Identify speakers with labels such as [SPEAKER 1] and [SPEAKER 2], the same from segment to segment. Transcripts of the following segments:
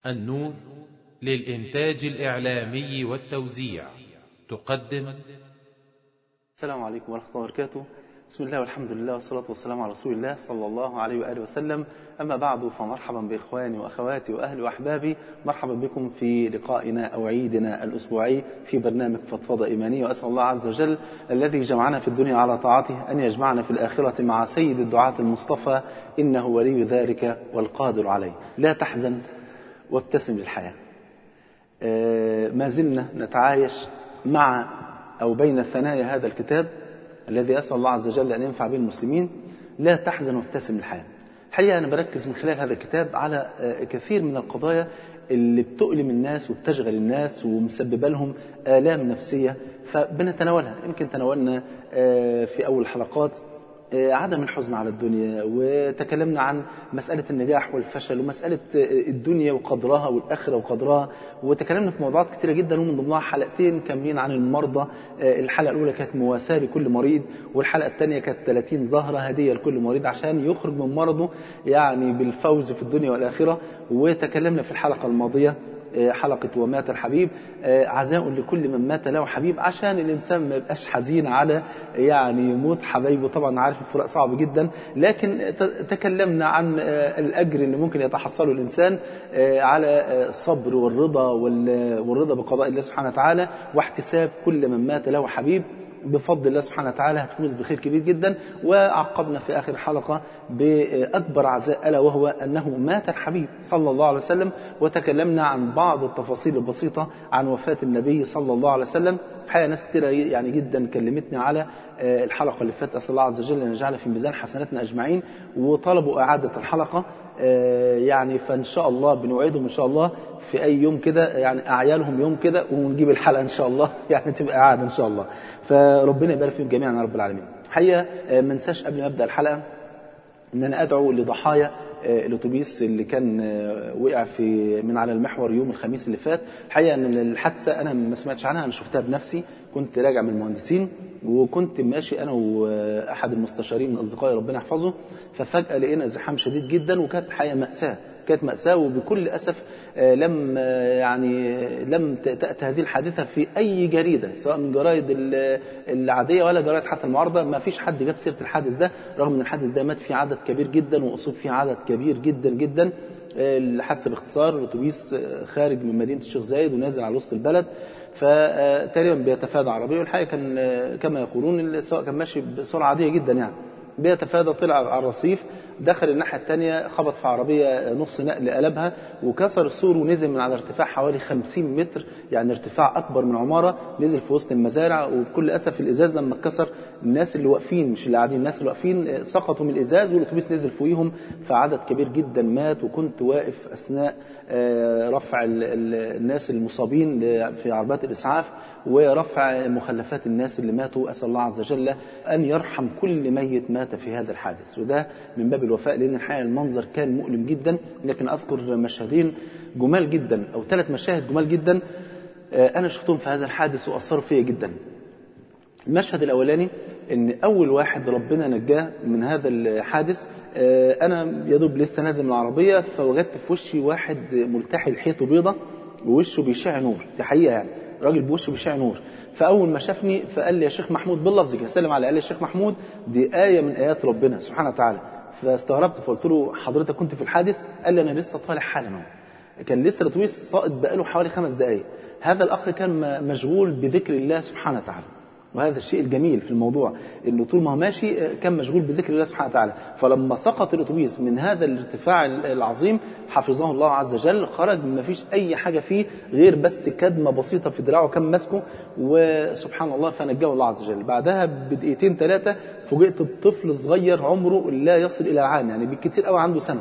[SPEAKER 1] النور للإنتاج الإعلامي والتوزيع تقدم
[SPEAKER 2] السلام عليكم ورحمة الله وبركاته بسم الله والحمد لله والصلاة والسلام على رسول الله صلى الله عليه وآله وسلم أما بعد فمرحبا بإخواني وأخواتي وأهلي وأحبابي مرحبا بكم في لقائنا أو عيدنا الأسبوعي في برنامج فضفضة إيمانية وأسأل الله عز وجل الذي جمعنا في الدنيا على طاعته أن يجمعنا في الآخرة مع سيد الدعاة المصطفى إنه ولي ذلك والقادر عليه لا تحزن وابتسم للحياة آه، ما زلنا نتعايش مع أو بين ثنايا هذا الكتاب الذي أسأل الله عز وجل أن ينفع به المسلمين لا تحزن وابتسم للحياة الحقيقة أنا بركز من خلال هذا الكتاب على آه، كثير من القضايا اللي بتؤلم الناس وبتشغل الناس ومسببة لهم آلام نفسية فبنتناولها يمكن تناولنا آه، في أول الحلقات آه، عدم الحزن على الدنيا وتكلمنا عن مسألة النجاح والفشل ومسألة آه، الدنيا وقدرها والآخرة وقدرها وتكلمنا في موضوعات كتيرة جدا ومن ضمنها حلقتين كاملين عن المرضى آه، الحلقة الأولى كانت مواساة لكل مريض والحلقة الثانية كانت 30 زهرة هدية لكل مريض عشان يخرج من مرضه يعني بالفوز في الدنيا والآخرة وتكلمنا في الحلقة الماضية حلقة ومات الحبيب عزاء لكل من مات له حبيب عشان الإنسان ما يبقاش حزين على يعني موت حبايبه طبعا عارف الفراق صعب جدا لكن تكلمنا عن الأجر اللي ممكن يتحصله الإنسان على الصبر والرضا والرضا بقضاء الله سبحانه وتعالى واحتساب كل من مات له حبيب بفضل الله سبحانه وتعالى هتفوز بخير كبير جدا وعقبنا في آخر الحلقة بأكبر عزاء ألا وهو أنه مات الحبيب صلى الله عليه وسلم وتكلمنا عن بعض التفاصيل البسيطة عن وفاة النبي صلى الله عليه وسلم الحقيقة ناس كثيرة يعني جدا كلمتني على الحلقة اللي فاتت أسأل الله عز وجل أن يجعلها في ميزان حسناتنا أجمعين وطلبوا إعادة الحلقة يعني فإن شاء الله بنوعدهم إن شاء الله في أي يوم كده يعني أعيالهم يوم كده ونجيب الحلقة إن شاء الله يعني تبقى إعادة إن شاء الله فربنا يبارك فيهم جميعا يا رب العالمين الحقيقة ما انساش قبل ما أبدأ الحلقة إن أنا أدعو لضحايا الاتوبيس اللي كان وقع في من على المحور يوم الخميس اللي فات الحقيقه ان الحادثه انا ما سمعتش عنها انا شفتها بنفسي كنت راجع من المهندسين وكنت ماشي انا واحد المستشارين من اصدقائي ربنا يحفظه ففجاه لقينا زحام شديد جدا وكانت حقيقه ماساه كانت مأساة وبكل أسف لم يعني لم تأتي هذه الحادثة في أي جريدة سواء من جرائد العادية ولا جرائد حتى المعارضة ما فيش حد جاب سيرة الحادث ده رغم أن الحادث ده مات فيه عدد كبير جدا وأصيب فيه عدد كبير جدا جدا الحادثة باختصار الأتوبيس خارج من مدينة الشيخ زايد ونازل على وسط البلد فتقريبا بيتفادى عربية والحقيقة كان كما يقولون السواق كان ماشي بسرعة عادية جدا يعني بيتفادى طلع على الرصيف دخل الناحية الثانية خبط في عربية نص نقل قلبها وكسر السور ونزل من على ارتفاع حوالي 50 متر يعني ارتفاع أكبر من عمارة نزل في وسط المزارع وبكل أسف الإزاز لما اتكسر الناس اللي واقفين مش اللي قاعدين الناس اللي واقفين سقطوا من الإزاز والأتوبيس نزل فوقيهم فعدد كبير جدا مات وكنت واقف أثناء رفع الناس المصابين في عربات الإسعاف ورفع مخلفات الناس اللي ماتوا أسأل الله عز وجل أن يرحم كل ميت مات في هذا الحادث وده من باب الوفاء لأن الحقيقة المنظر كان مؤلم جدا لكن أذكر مشهدين جمال جدا أو ثلاث مشاهد جمال جدا أنا شفتهم في هذا الحادث وأثروا فيا جدا المشهد الأولاني ان اول واحد ربنا نجاه من هذا الحادث انا يا دوب لسه نازل من العربيه فوجدت في وشي واحد ملتحي لحيته بيضه ووشه بيشع نور دي حقيقه يعني راجل بوشه بيشع نور فاول ما شافني فقال لي يا شيخ محمود باللفظ كده سلم على قال لي يا شيخ محمود دي ايه من ايات ربنا سبحانه وتعالى فاستغربت فقلت له حضرتك كنت في الحادث قال لي انا لسه طالع حالا كان لسه الاتوبيس ساقط بقاله حوالي خمس دقائق هذا الاخ كان مشغول بذكر الله سبحانه وتعالى وهذا الشيء الجميل في الموضوع انه طول ما هو ماشي كان مشغول بذكر الله سبحانه وتعالى فلما سقط الاتوبيس من هذا الارتفاع العظيم حفظه الله عز وجل خرج ما فيش اي حاجه فيه غير بس كدمه بسيطه في دراعه كان ماسكه وسبحان الله فنجاه الله عز وجل بعدها بدقيقتين ثلاثه فوجئت بطفل صغير عمره لا يصل الى عام يعني بالكثير قوي عنده سنه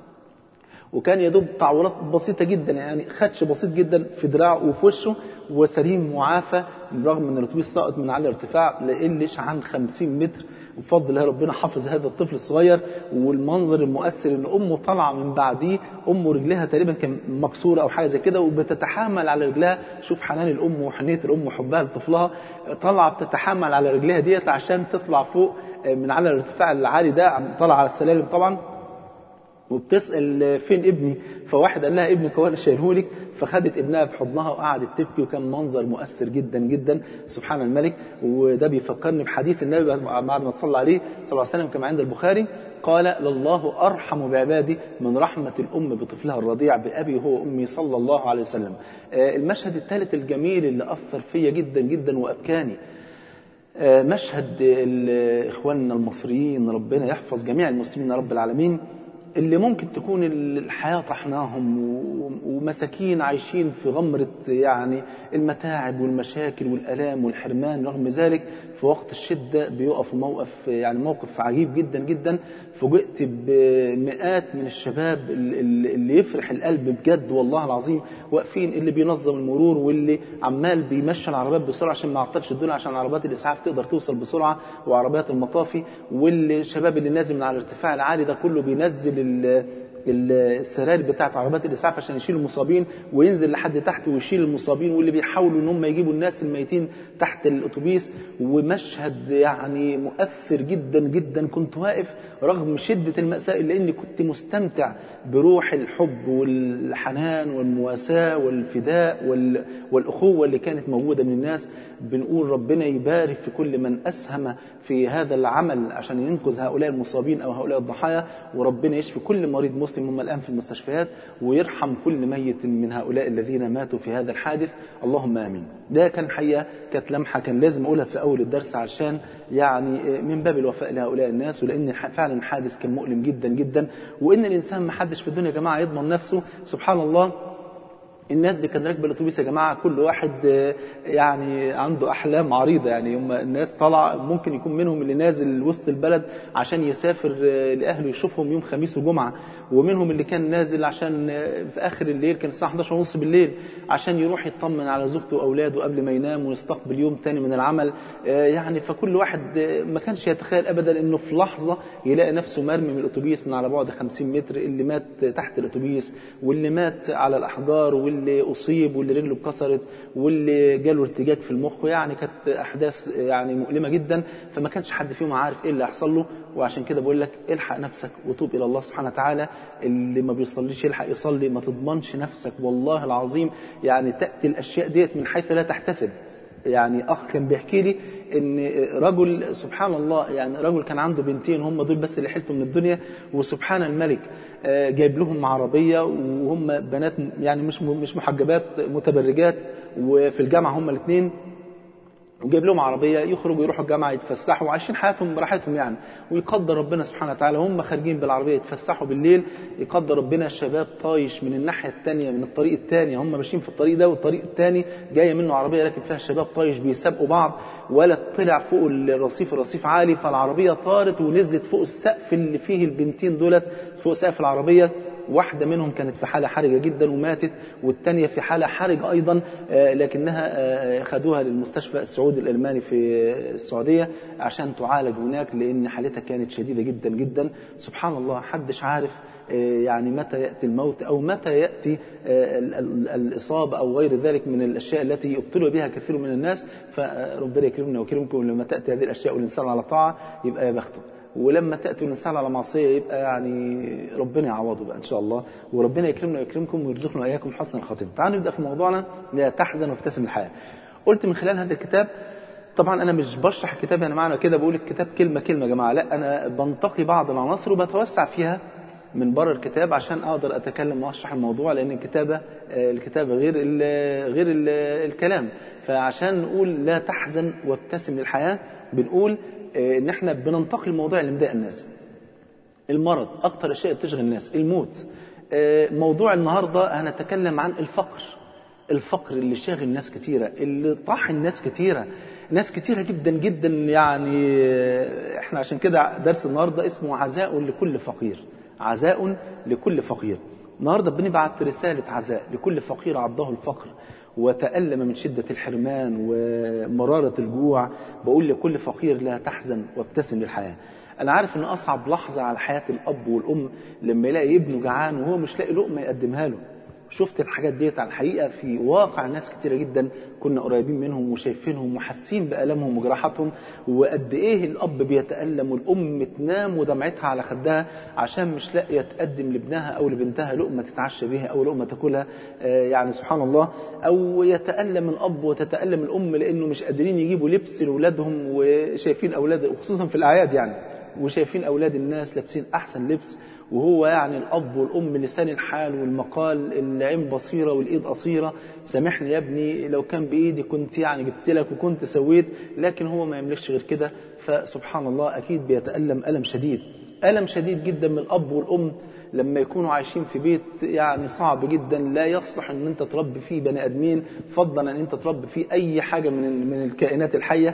[SPEAKER 2] وكان يدوب تعورات بسيطة جدا يعني خدش بسيط جدا في دراعه وفي وشه وسليم معافى برغم ان الاتوبيس سقط من على ارتفاع لا يقلش عن 50 متر وبفضل الله ربنا حفظ هذا الطفل الصغير والمنظر المؤثر ان امه طالعه من بعديه امه رجلها تقريبا كان مكسوره او حاجه زي كده وبتتحامل على رجلها شوف حنان الام وحنيه الام وحبها لطفلها طالعه بتتحامل على رجلها ديت عشان تطلع فوق من على الارتفاع العالي ده طالعه على السلالم طبعا وبتسأل فين ابني فواحد قال لها ابنك هو انا شايلهولك فخدت ابنها في حضنها وقعدت تبكي وكان منظر مؤثر جدا جدا سبحان الملك وده بيفكرني بحديث النبي بعد ما تصلى عليه صلى الله عليه وسلم كما عند البخاري قال لله أرحم بعبادي من رحمة الأم بطفلها الرضيع بأبي هو أمي صلى الله عليه وسلم المشهد الثالث الجميل اللي أثر فيا جدا جدا وأبكاني مشهد إخواننا المصريين ربنا يحفظ جميع المسلمين رب العالمين اللي ممكن تكون الحياة طحناهم ومساكين عايشين في غمرة يعني المتاعب والمشاكل والألام والحرمان رغم ذلك في وقت الشدة بيقفوا موقف يعني موقف عجيب جدا جدا فوجئت بمئات من الشباب اللي يفرح القلب بجد والله العظيم واقفين اللي بينظم المرور واللي عمال بيمشي العربيات بسرعة عشان ما يعطلش الدنيا عشان عربيات الإسعاف تقدر توصل بسرعة وعربيات المطافي والشباب اللي نازل من على الارتفاع العالي ده كله بينزل السرائر بتاعت عربيات الاسعاف عشان يشيل المصابين وينزل لحد تحت ويشيل المصابين واللي بيحاولوا ان هم يجيبوا الناس الميتين تحت الاتوبيس ومشهد يعني مؤثر جدا جدا كنت واقف رغم شده الماساه الا اني كنت مستمتع بروح الحب والحنان والمواساه والفداء والاخوه اللي كانت موجوده من الناس بنقول ربنا يبارك في كل من اسهم في هذا العمل عشان ينقذ هؤلاء المصابين او هؤلاء الضحايا وربنا يشفي كل مريض مسلم هم الان في المستشفيات ويرحم كل ميت من هؤلاء الذين ماتوا في هذا الحادث اللهم امين. ده كان حقيقه كانت لمحه كان لازم اقولها في اول الدرس عشان يعني من باب الوفاء لهؤلاء الناس ولان فعلا حادث كان مؤلم جدا جدا وان الانسان ما حدش في الدنيا يا جماعه يضمن نفسه سبحان الله الناس دي كانت راكبه الاتوبيس يا جماعه كل واحد يعني عنده احلام عريضه يعني هم الناس طالعه ممكن يكون منهم اللي نازل وسط البلد عشان يسافر لاهله يشوفهم يوم خميس وجمعه ومنهم اللي كان نازل عشان في اخر الليل كان الساعه 11 ونص بالليل عشان يروح يطمن على زوجته واولاده قبل ما ينام ويستقبل يوم تاني من العمل يعني فكل واحد ما كانش يتخيل ابدا انه في لحظه يلاقي نفسه مرمي من الاتوبيس من على بعد 50 متر اللي مات تحت الاتوبيس واللي مات على الاحجار واللي اصيب واللي رجله اتكسرت واللي جاله ارتجاج في المخ يعني كانت احداث يعني مؤلمه جدا فما كانش حد فيهم عارف ايه اللي هيحصل له وعشان كده بقول لك الحق نفسك وتوب الى الله سبحانه وتعالى اللي ما بيصليش يلحق يصلي ما تضمنش نفسك والله العظيم يعني تاتي الاشياء ديت من حيث لا تحتسب يعني اخ كان بيحكي لي ان رجل سبحان الله يعني رجل كان عنده بنتين هم دول بس اللي حلفوا من الدنيا وسبحان الملك جايب لهم عربيه وهم بنات يعني مش مش محجبات متبرجات وفي الجامعه هم الاثنين وجايب لهم عربيه يخرجوا يروحوا الجامعه يتفسحوا وعايشين حياتهم براحتهم يعني ويقدر ربنا سبحانه وتعالى هم خارجين بالعربيه يتفسحوا بالليل يقدر ربنا الشباب طايش من الناحيه الثانيه من الطريق الثاني هم ماشيين في الطريق ده والطريق الثاني جايه منه عربيه راكب فيها الشباب طايش بيسابقوا بعض ولا طلع فوق الرصيف الرصيف عالي فالعربيه طارت ونزلت فوق السقف اللي فيه البنتين دولت فوق سقف العربيه واحدة منهم كانت في حالة حرجة جدا وماتت والثانية في حالة حرجة أيضا لكنها خدوها للمستشفى السعودي الألماني في السعودية عشان تعالج هناك لأن حالتها كانت شديدة جدا جدا سبحان الله حدش عارف يعني متى يأتي الموت أو متى يأتي الإصابة أو غير ذلك من الأشياء التي يبطل بها كثير من الناس فربنا يكرمنا ويكرمكم لما تأتي هذه الأشياء والإنسان على طاعة يبقى يا بخته ولما تأتي الإنسان على معصية يبقى يعني ربنا يعوضه بقى إن شاء الله وربنا يكرمنا ويكرمكم ويرزقنا وإياكم حسن الخاتمة تعالوا نبدأ في موضوعنا لا تحزن وابتسم الحياة قلت من خلال هذا الكتاب طبعا انا مش بشرح الكتاب يعني معنى كده بقول الكتاب كلمه كلمه يا جماعه لا انا بنتقي بعض العناصر وبتوسع فيها من بره الكتاب عشان اقدر اتكلم واشرح الموضوع لان الكتابه الكتابه غير ال غير ال الكلام فعشان نقول لا تحزن وابتسم للحياه بنقول ان احنا بننتقي الموضوع اللي مضايق الناس المرض اكتر اشياء بتشغل الناس الموت موضوع النهارده هنتكلم عن الفقر الفقر اللي شاغل ناس كتيرة اللي طاح الناس كتيرة ناس كتيرة جدا جدا يعني احنا عشان كده درس النهاردة اسمه عزاء لكل فقير عزاء لكل فقير النهاردة بنبعت رسالة عزاء لكل فقير عضه الفقر وتألم من شدة الحرمان ومرارة الجوع بقول لكل فقير لا تحزن وابتسم للحياة أنا عارف إن أصعب لحظة على حياة الأب والأم لما يلاقي ابنه جعان وهو مش لاقي لقمة يقدمها له شفت الحاجات ديت على الحقيقه في واقع ناس كتيره جدا كنا قريبين منهم وشايفينهم وحاسين بالامهم وجراحاتهم وقد ايه الاب بيتالم والام تنام ودمعتها على خدها عشان مش لاقيه تقدم لابنها او لبنتها لقمه تتعشى بيها او لقمه تاكلها آه يعني سبحان الله او يتالم الاب وتتالم الام لانه مش قادرين يجيبوا لبس لاولادهم وشايفين اولاد وخصوصا في الاعياد يعني وشايفين اولاد الناس لابسين احسن لبس وهو يعني الاب والام لسان الحال والمقال العين بصيره والايد قصيره سامحني يا ابني لو كان بايدي كنت يعني جبت لك وكنت سويت لكن هو ما يملكش غير كده فسبحان الله اكيد بيتالم الم شديد الم شديد جدا من الاب والام لما يكونوا عايشين في بيت يعني صعب جدا لا يصلح ان انت تربي فيه بني ادمين فضلا ان انت تربي فيه اي حاجه من من الكائنات الحيه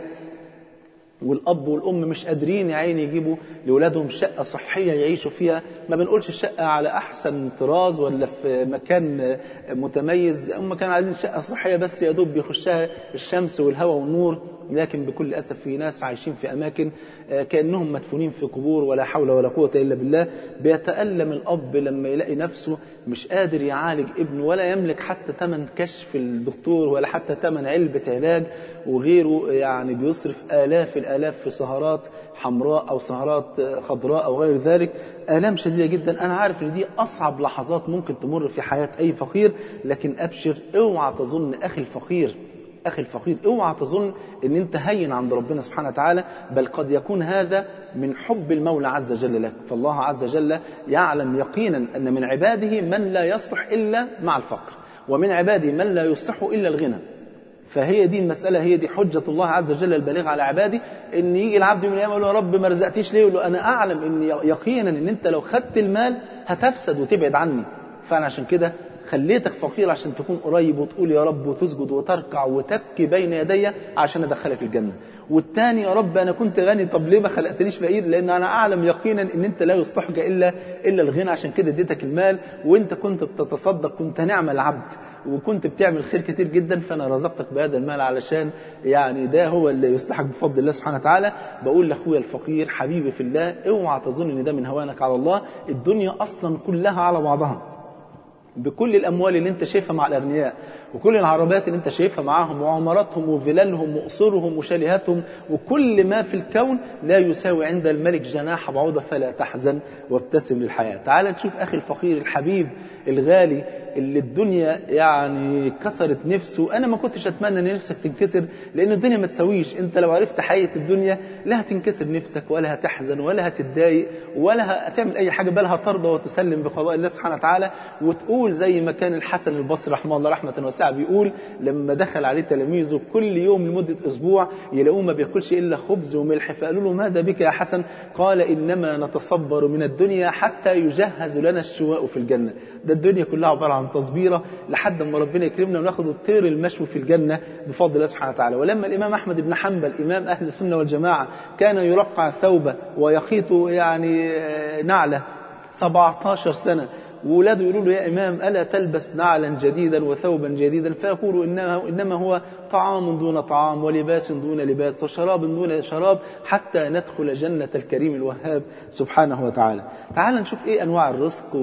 [SPEAKER 2] والاب والام مش قادرين يا عيني يجيبوا لاولادهم شقه صحيه يعيشوا فيها ما بنقولش الشقه على احسن طراز ولا في مكان متميز هم كانوا عايزين شقه صحيه بس يا دوب بيخشها الشمس والهواء والنور لكن بكل اسف في ناس عايشين في اماكن كانهم مدفونين في قبور ولا حول ولا قوه الا بالله بيتالم الاب لما يلاقي نفسه مش قادر يعالج ابنه ولا يملك حتى ثمن كشف الدكتور ولا حتى ثمن علبه علاج وغيره يعني بيصرف الاف الالاف في سهرات حمراء او سهرات خضراء او غير ذلك الام شديده جدا انا عارف ان دي اصعب لحظات ممكن تمر في حياه اي فقير لكن ابشر اوعى تظن اخي الفقير أخي الفقير اوعى تظن أن أنت هين عند ربنا سبحانه وتعالى بل قد يكون هذا من حب المولى عز وجل لك فالله عز وجل يعلم يقينا أن من عباده من لا يصلح إلا مع الفقر ومن عباده من لا يصلح إلا الغنى فهي دي المسألة هي دي حجة الله عز وجل البالغة على عبادي إن يجي العبد من الأيام يقول له يا رب ما رزقتيش ليه؟ يقول له أنا أعلم إن يقينا إن أنت لو خدت المال هتفسد وتبعد عني فأنا عشان كده خليتك فقير عشان تكون قريب وتقول يا رب وتسجد وتركع وتبكي بين يدي عشان ادخلك الجنه والتاني يا رب انا كنت غني طب ليه ما خلقتنيش فقير لان انا اعلم يقينا ان انت لا يصلحك الا الا الغنى عشان كده اديتك المال وانت كنت بتتصدق كنت نعم العبد وكنت بتعمل خير كتير جدا فانا رزقتك بهذا المال علشان يعني ده هو اللي يصلحك بفضل الله سبحانه وتعالى بقول لاخويا الفقير حبيبي في الله اوعى تظن ان ده من هوانك على الله الدنيا اصلا كلها على بعضها بكل الاموال اللي انت شايفها مع الاغنياء وكل العربيات اللي انت شايفها معاهم وعماراتهم وفلالهم وقصورهم وشاليهاتهم وكل ما في الكون لا يساوي عند الملك جناح بعوضه فلا تحزن وابتسم للحياه تعال نشوف اخي الفقير الحبيب الغالي اللي الدنيا يعني كسرت نفسه انا ما كنتش اتمنى ان نفسك تنكسر لان الدنيا ما تسويش انت لو عرفت حقيقه الدنيا لا هتنكسر نفسك ولا هتحزن ولا هتتضايق ولا هتعمل اي حاجه بل هترضى وتسلم بقضاء الله سبحانه وتعالى وتقول زي ما كان الحسن البصري رحمه الله رحمه واسعه بيقول لما دخل عليه تلاميذه كل يوم لمده اسبوع يلاقوه ما بياكلش الا خبز وملح فقالوا له ماذا بك يا حسن قال انما نتصبر من الدنيا حتى يجهز لنا الشواء في الجنه ده الدنيا كلها عباره عن تصبيره لحد ما ربنا يكرمنا وناخد الطير المشوي في الجنه بفضل الله سبحانه وتعالى ولما الامام احمد بن حنبل امام اهل السنه والجماعه كان يرقع ثوبه ويخيط يعني نعله 17 سنه وولاده يقولوا له يا إمام ألا تلبس نعلا جديدا وثوبا جديدا فيقول إنما, إنما هو طعام دون طعام ولباس دون لباس وشراب دون شراب حتى ندخل جنة الكريم الوهاب سبحانه وتعالى تعال نشوف إيه أنواع الرزق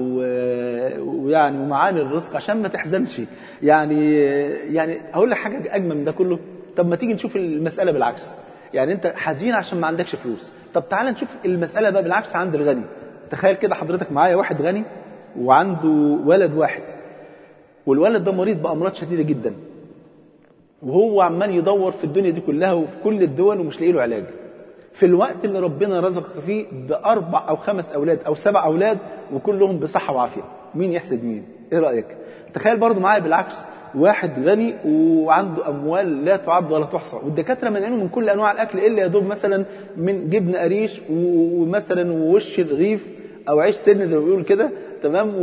[SPEAKER 2] ويعني ومعاني الرزق عشان ما تحزنش يعني يعني هقول لك حاجة أجمل من ده كله طب ما تيجي نشوف المسألة بالعكس يعني أنت حزين عشان ما عندكش فلوس طب تعال نشوف المسألة بقى بالعكس عند الغني تخيل كده حضرتك معايا واحد غني وعنده ولد واحد والولد ده مريض بأمراض شديدة جدا وهو عمال يدور في الدنيا دي كلها وفي كل الدول ومش لاقي له علاج في الوقت اللي ربنا رزقك فيه بأربع أو خمس أولاد أو سبع أولاد وكلهم بصحة وعافية مين يحسد مين إيه رأيك تخيل برضو معايا بالعكس واحد غني وعنده اموال لا تعد ولا تحصى والدكاتره منعينه من كل انواع الاكل الا يا دوب مثلا من جبن قريش ومثلا ووش رغيف او عيش سن زي ما بيقولوا كده تمام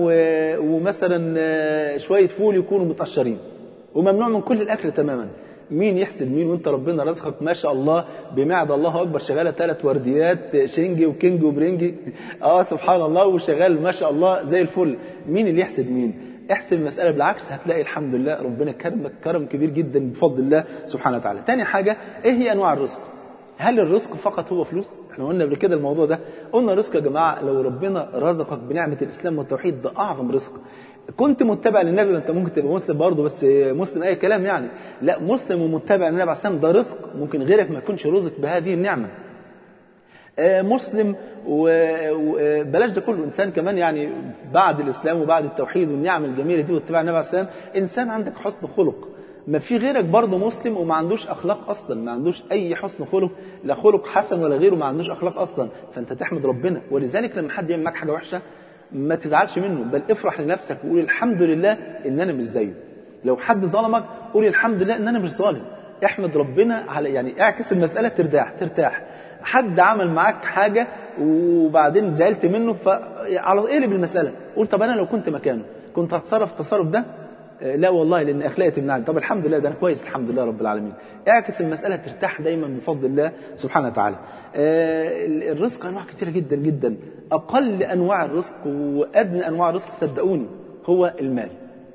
[SPEAKER 2] ومثلا شويه فول يكونوا متقشرين وممنوع من كل الاكل تماما مين يحسد مين وانت ربنا رزقك ما شاء الله بمعده الله اكبر شغاله ثلاث ورديات شنجي وكينج وبرنجي اه سبحان الله وشغال ما شاء الله زي الفل مين اللي يحسد مين احسب المسألة بالعكس هتلاقي الحمد لله ربنا كرمك كرم كبير جدا بفضل الله سبحانه وتعالى تاني حاجة ايه هي انواع الرزق هل الرزق فقط هو فلوس احنا قلنا قبل كده الموضوع ده قلنا الرزق يا جماعة لو ربنا رزقك بنعمة الإسلام والتوحيد ده أعظم رزق كنت متبع للنبي انت ممكن تبقى مسلم برضه بس مسلم اي كلام يعني لا مسلم ومتبع للنبي عليه السلام ده رزق ممكن غيرك ما يكونش رزق بهذه النعمه مسلم وبلاش ده كله انسان كمان يعني بعد الاسلام وبعد التوحيد والنعم الجميله دي واتباع النبي عليه السلام انسان عندك حسن خلق ما في غيرك برضه مسلم وما عندوش اخلاق اصلا ما عندوش اي حسن خلق لا خلق حسن ولا غيره ما عندوش اخلاق اصلا فانت تحمد ربنا ولذلك لما حد يعمل معاك حاجه وحشه ما تزعلش منه بل افرح لنفسك وقول الحمد لله ان انا مش زيه لو حد ظلمك قول الحمد لله ان انا مش ظالم احمد ربنا على يعني اعكس المساله ترتاح ترتاح حد عمل معاك حاجه وبعدين زعلت منه فعلى اقلب المساله قول طب انا لو كنت مكانه كنت هتصرف التصرف ده لا والله لان اخلاقي تمنعني طب الحمد لله ده انا كويس الحمد لله رب العالمين اعكس المساله ترتاح دايما بفضل الله سبحانه وتعالى الرزق انواع كثيره جدا جدا اقل انواع الرزق وادنى انواع الرزق صدقوني هو المال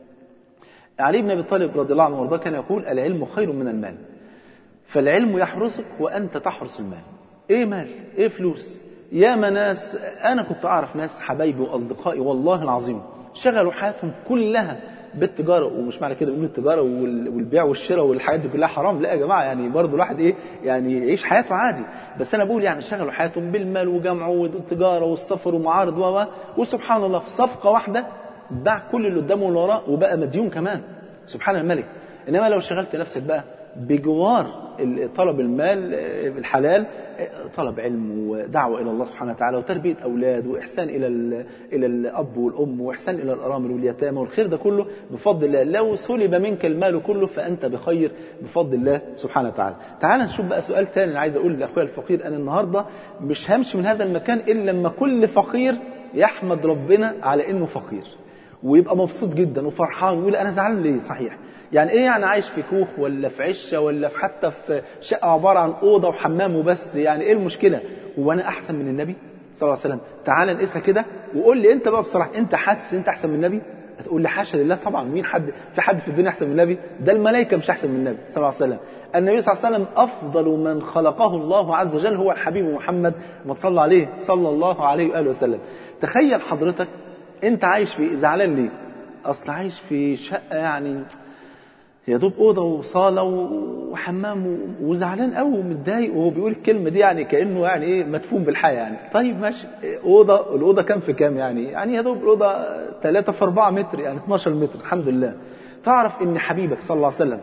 [SPEAKER 2] علي بن ابي طالب رضي الله عنه وارضاه كان يقول العلم خير من المال فالعلم يحرسك وانت تحرس المال ايه مال ايه فلوس يا ناس انا كنت اعرف ناس حبايبي واصدقائي والله العظيم شغلوا حياتهم كلها بالتجاره ومش معنى كده بنقول التجاره والبيع والشراء والحاجات دي كلها حرام لا يا جماعه يعني برضه الواحد ايه يعني يعيش حياته عادي بس انا بقول يعني شغلوا حياتهم بالمال وجمعه والتجاره والسفر ومعارض و وسبحان الله في صفقه واحده باع كل اللي قدامه واللي وراه وبقى مديون كمان سبحان الملك انما لو شغلت نفسك بقى بجوار طلب المال الحلال طلب علم ودعوة إلى الله سبحانه وتعالى وتربية أولاد وإحسان إلى إلى الأب والأم وإحسان إلى الأرامل واليتامى والخير ده كله بفضل الله لو سلب منك المال كله فأنت بخير بفضل الله سبحانه وتعالى تعال نشوف بقى سؤال تاني أنا عايز أقول لأخويا الفقير أنا النهاردة مش همشي من هذا المكان إلا لما كل فقير يحمد ربنا على إنه فقير ويبقى مبسوط جدا وفرحان ويقول أنا زعلان ليه صحيح يعني ايه يعني عايش في كوخ ولا في عشه ولا في حتى في شقه عباره عن اوضه وحمام وبس يعني ايه المشكله هو انا احسن من النبي صلى الله عليه وسلم تعال نقيسها كده وقول لي انت بقى بصراحه انت حاسس انت احسن من النبي هتقول لي حاشا لله طبعا مين حد في حد في الدنيا احسن من النبي ده الملائكه مش احسن من النبي صلى الله عليه وسلم النبي صلى الله عليه وسلم افضل من خلقه الله عز وجل هو الحبيب محمد ما تصلى عليه صلى الله عليه واله وسلم تخيل حضرتك انت عايش في زعلان ليه اصل عايش في شقه يعني يا دوب اوضه وصاله وحمام وزعلان قوي ومتضايق وهو بيقول الكلمه دي يعني كانه يعني ايه مدفون بالحياه يعني طيب ماشي اوضه الاوضه كام في كام يعني يعني يا دوب الاوضه 3 في 4 متر يعني 12 متر الحمد لله تعرف ان حبيبك صلى الله عليه وسلم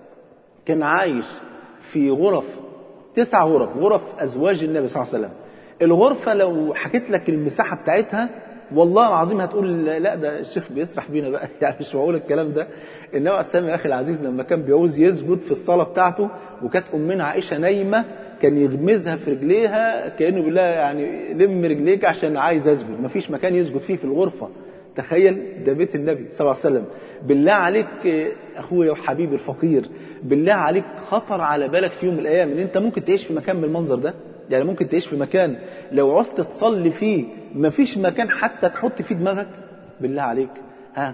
[SPEAKER 2] كان عايش في غرف تسع غرف غرف ازواج النبي صلى الله عليه وسلم الغرفه لو حكيت لك المساحه بتاعتها والله العظيم هتقول لا ده الشيخ بيسرح بينا بقى يعني مش معقول الكلام ده انما عليه يا اخي العزيز لما كان بيعوز يسجد في الصلاه بتاعته وكانت امنا عائشه نايمه كان يغمزها في رجليها كانه بيقول لها يعني لم رجليك عشان عايز اسجد مفيش مكان يسجد فيه في الغرفه تخيل ده بيت النبي صلى الله عليه وسلم بالله عليك اخويا وحبيبي الفقير بالله عليك خطر على بالك في يوم من الايام ان انت ممكن تعيش في مكان بالمنظر ده يعني ممكن تعيش في مكان لو عوزت تصلي فيه مفيش مكان حتى تحط فيه دماغك بالله عليك ها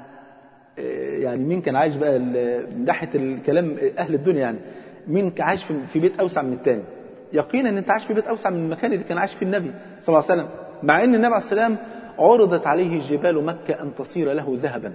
[SPEAKER 2] يعني مين كان عايش بقى من ناحيه الكلام اهل الدنيا يعني مين كان عايش في بيت اوسع من الثاني يقينا ان انت عايش في بيت اوسع من المكان اللي كان عايش فيه النبي صلى الله عليه وسلم مع ان النبي عليه السلام عرضت عليه جبال مكه ان تصير له ذهبا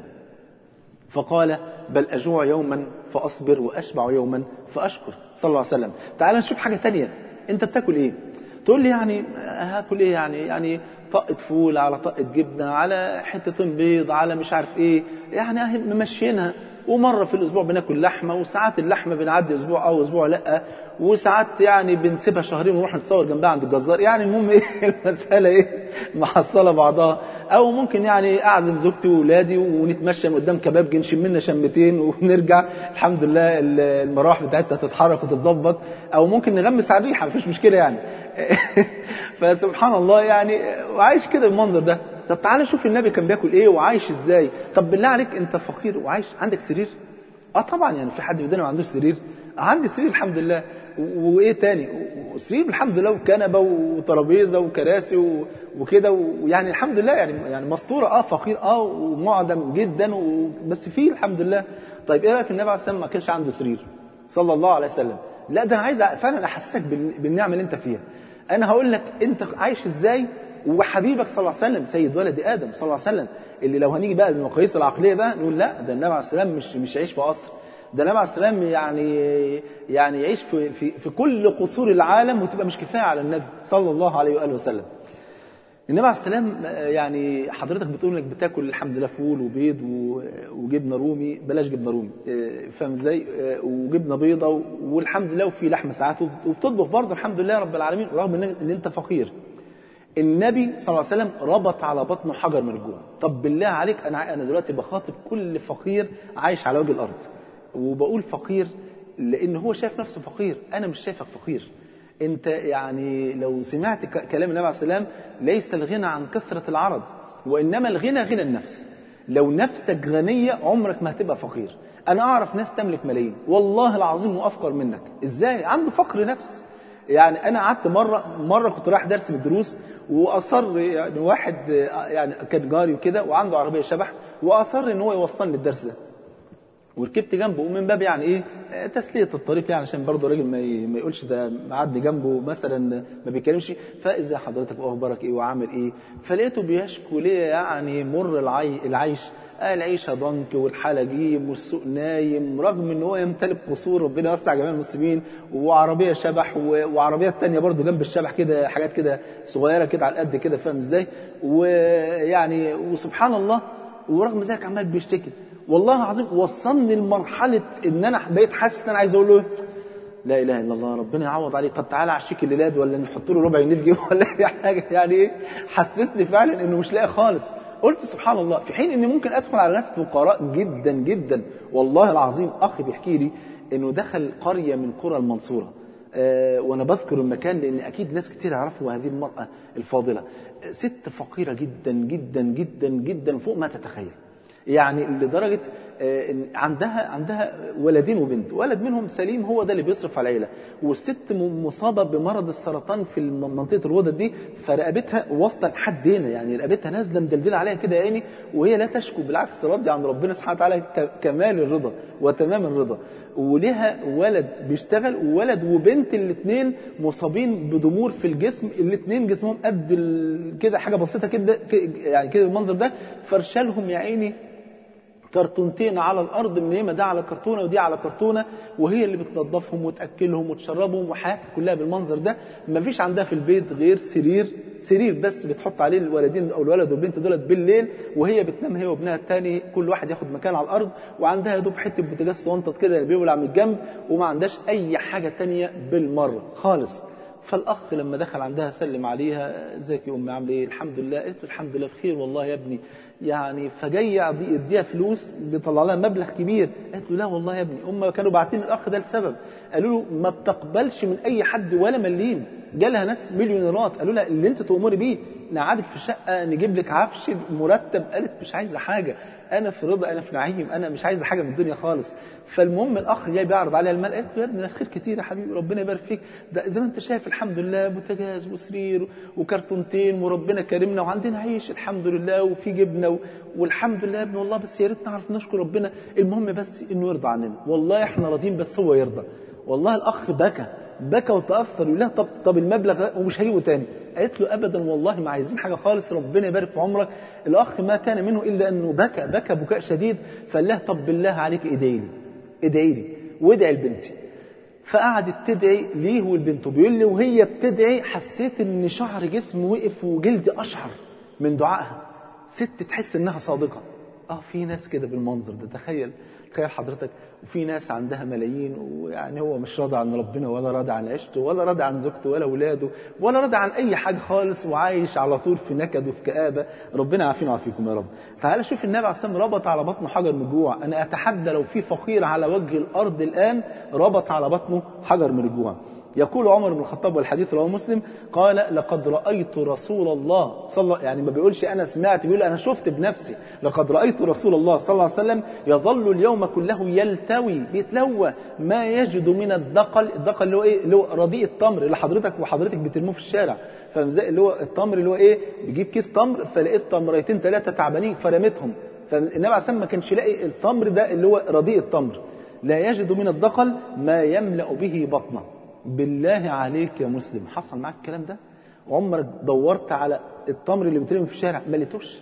[SPEAKER 2] فقال بل أجوع يوما فأصبر وأشبع يوما فأشكر صلى الله عليه وسلم تعال نشوف حاجة تانية أنت بتاكل إيه تقول لي يعني هاكل إيه يعني يعني طقة فول على طقة جبنة على حتة بيض على مش عارف إيه يعني ممشينها ومرة في الأسبوع بناكل لحمة وساعات اللحمة بنعدي أسبوع أو أسبوع لأ وساعات يعني بنسيبها شهرين ونروح نتصور جنبها عند الجزار يعني المهم إيه المسألة إيه محصلة بعضها أو ممكن يعني أعزم زوجتي وأولادي ونتمشى من قدام كباب نشم منا شمتين ونرجع الحمد لله المراوح بتاعتها تتحرك وتتظبط أو ممكن نغمس على الريحة مفيش مشكلة يعني فسبحان الله يعني وعايش كده بالمنظر ده طب تعالى شوف النبي كان بياكل ايه وعايش ازاي طب بالله عليك انت فقير وعايش عندك سرير اه طبعا يعني في حد في الدنيا ما عندوش سرير عندي سرير الحمد لله وايه تاني سرير الحمد لله وكنبه وترابيزه وكراسي وكده ويعني الحمد لله يعني يعني مستوره اه فقير اه ومعدم جدا بس فيه الحمد لله طيب ايه رايك النبي عليه السلام ما كانش عنده سرير صلى الله عليه وسلم لا ده انا عايز فعلا احسسك بالنعمه اللي انت فيها انا هقول لك انت عايش ازاي وحبيبك صلى الله عليه وسلم سيد ولد ادم صلى الله عليه وسلم اللي لو هنيجي بقى بالمقاييس العقليه بقى نقول لا ده النبي عليه السلام مش مش يعيش في قصر ده النبي عليه السلام يعني يعني يعيش في في في كل قصور العالم وتبقى مش كفايه على النبي صلى الله عليه واله وسلم النبي عليه السلام يعني حضرتك بتقول انك بتاكل الحمد لله فول وبيض وجبنه رومي بلاش جبنه رومي فاهم ازاي وجبنه بيضه والحمد لله وفي لحمه ساعات وبتطبخ برضه الحمد لله رب العالمين رغم ان انت فقير النبي صلى الله عليه وسلم ربط على بطنه حجر من الجوع طب بالله عليك انا انا دلوقتي بخاطب كل فقير عايش على وجه الارض وبقول فقير لان هو شايف نفسه فقير انا مش شايفك فقير انت يعني لو سمعت كلام النبي عليه السلام ليس الغنى عن كثرة العرض وإنما الغنى غنى النفس لو نفسك غنية عمرك ما هتبقى فقير أنا أعرف ناس تملك ملايين والله العظيم وأفقر منك إزاي عنده فقر نفس يعني أنا قعدت مرة مرة كنت رايح درس من الدروس وأصر يعني واحد يعني كان جاري وكده وعنده عربية شبح وأصر إن هو يوصلني الدرس ده وركبت جنبه ومن باب يعني ايه تسليه الطريق يعني عشان برضه الراجل ما ما يقولش ده معدي جنبه مثلا ما بيتكلمش فازاي حضرتك واخبارك ايه وعامل ايه فلقيته بيشكو ليه يعني مر العي العيش العيشة ضنك والحالة جيم والسوق نايم رغم ان هو يمتلك قصور ربنا يوسع جميع المسلمين وعربية شبح وعربيات تانية برضه جنب الشبح كده حاجات كده صغيرة كده على القد كده فاهم ازاي ويعني وسبحان الله ورغم ذلك عمال بيشتكي والله العظيم وصلني لمرحلة ان انا بقيت حاسس ان انا عايز اقول له لا اله الا الله ربنا يعوض عليه طب تعالى عشيك الليلاد ولا نحط له ربع جنيه في جيبه ولا اي حاجه يعني ايه حسسني فعلا انه مش لاقي خالص قلت سبحان الله في حين اني ممكن ادخل على ناس فقراء جدا جدا والله العظيم اخ بيحكي لي انه دخل قريه من قرى المنصوره أه وانا بذكر المكان لان اكيد ناس كتير يعرفوا هذه المراه الفاضله ست فقيره جدا جدا جدا جدا فوق ما تتخيل يعني لدرجة عندها عندها ولدين وبنت ولد منهم سليم هو ده اللي بيصرف على العيلة والست مصابة بمرض السرطان في منطقة الغدد دي فرقبتها واصلة لحد هنا يعني رقبتها نازلة مدلدلة عليها كده يا عيني وهي لا تشكو بالعكس راضية عن ربنا سبحانه وتعالى كمال الرضا وتمام الرضا ولها ولد بيشتغل وولد وبنت الاثنين مصابين بضمور في الجسم الاثنين جسمهم قد كده حاجة بسيطة كده يعني كده المنظر ده فرشالهم يا عيني كرتونتين على الارض من يما ده على كرتونه ودي على كرتونه وهي اللي بتنظفهم وتاكلهم وتشربهم وحياتها كلها بالمنظر ده ما فيش عندها في البيت غير سرير سرير بس بتحط عليه الولدين او الولد والبنت دولت بالليل وهي بتنام هي وابنها الثاني كل واحد ياخد مكان على الارض وعندها يا دوب حته بوتاجاز صونطط كده اللي بيولع من الجنب وما عندهاش اي حاجه تانية بالمره خالص فالاخ لما دخل عندها سلم عليها ازيك يا امي عامله ايه الحمد لله قلت له الحمد لله بخير والله يا ابني يعني فجاي يديها فلوس بيطلع لها مبلغ كبير قالت له لا والله يا ابني هم كانوا باعتين الاخ ده لسبب قالوا له ما بتقبلش من اي حد ولا مليم جالها ناس مليونيرات قالوا لها اللي انت تؤمري بيه نقعدك في شقه نجيب لك عفش مرتب قالت مش عايزه حاجه انا في رضا انا في نعيم انا مش عايزه حاجه من الدنيا خالص فالمهم الاخ جاي بيعرض عليها المال قالت له يا ابني خير كتير يا حبيبي ربنا يبارك فيك ده زي ما انت شايف الحمد لله بوتاجاز وسرير وكرتونتين وربنا كرمنا وعندنا عيش الحمد لله وفي جبنه والحمد لله يا ابني والله بس يا ريت نعرف نشكر ربنا المهم بس انه يرضى عننا والله احنا راضيين بس هو يرضى والله الاخ بكى بكى وتاثر يقول لها طب طب المبلغ ومش هجيبه تاني قالت له ابدا والله ما عايزين حاجه خالص ربنا يبارك في عمرك الاخ ما كان منه الا انه بكى بكى بكاء شديد فقال لها طب بالله عليك ادعي لي ادعي لي وادعي لبنتي فقعدت تدعي ليه ولبنته بيقول لي وهي بتدعي حسيت ان شعر جسمي وقف وجلدي اشعر من دعائها ست تحس انها صادقه اه في ناس كده بالمنظر ده تخيل تخيل حضرتك وفي ناس عندها ملايين ويعني هو مش راضي عن ربنا ولا راضي عن عيشته ولا راضي عن زوجته ولا اولاده ولا راضي عن اي حاجه خالص وعايش على طول في نكد وفي كآبه ربنا يعافينا ويعافيكم يا رب تعال شوف النبي عليه الصلاه والسلام ربط على بطنه حجر من الجوع انا اتحدى لو في فقير على وجه الارض الان ربط على بطنه حجر من الجوع يقول عمر بن الخطاب والحديث رواه مسلم قال لقد رأيت رسول الله صلى الله يعني ما بيقولش أنا سمعت بيقول أنا شفت بنفسي لقد رأيت رسول الله صلى الله عليه وسلم يظل اليوم كله يلتوي بيتلوى ما يجد من الدقل الدقل اللي هو إيه اللي هو رديء التمر اللي حضرتك وحضرتك بترموه في الشارع فاهم ازاي اللي هو التمر اللي هو ايه بيجيب كيس تمر فلقيت تمرتين ثلاثه تعبانين فرمتهم فالنبي عليه الصلاه ما كانش يلاقي التمر ده اللي هو رديء التمر لا يجد من الدقل ما يملأ به بطنه بالله عليك يا مسلم حصل معاك الكلام ده عمرك دورت على التمر اللي بيترمي في الشارع ما لقيتوش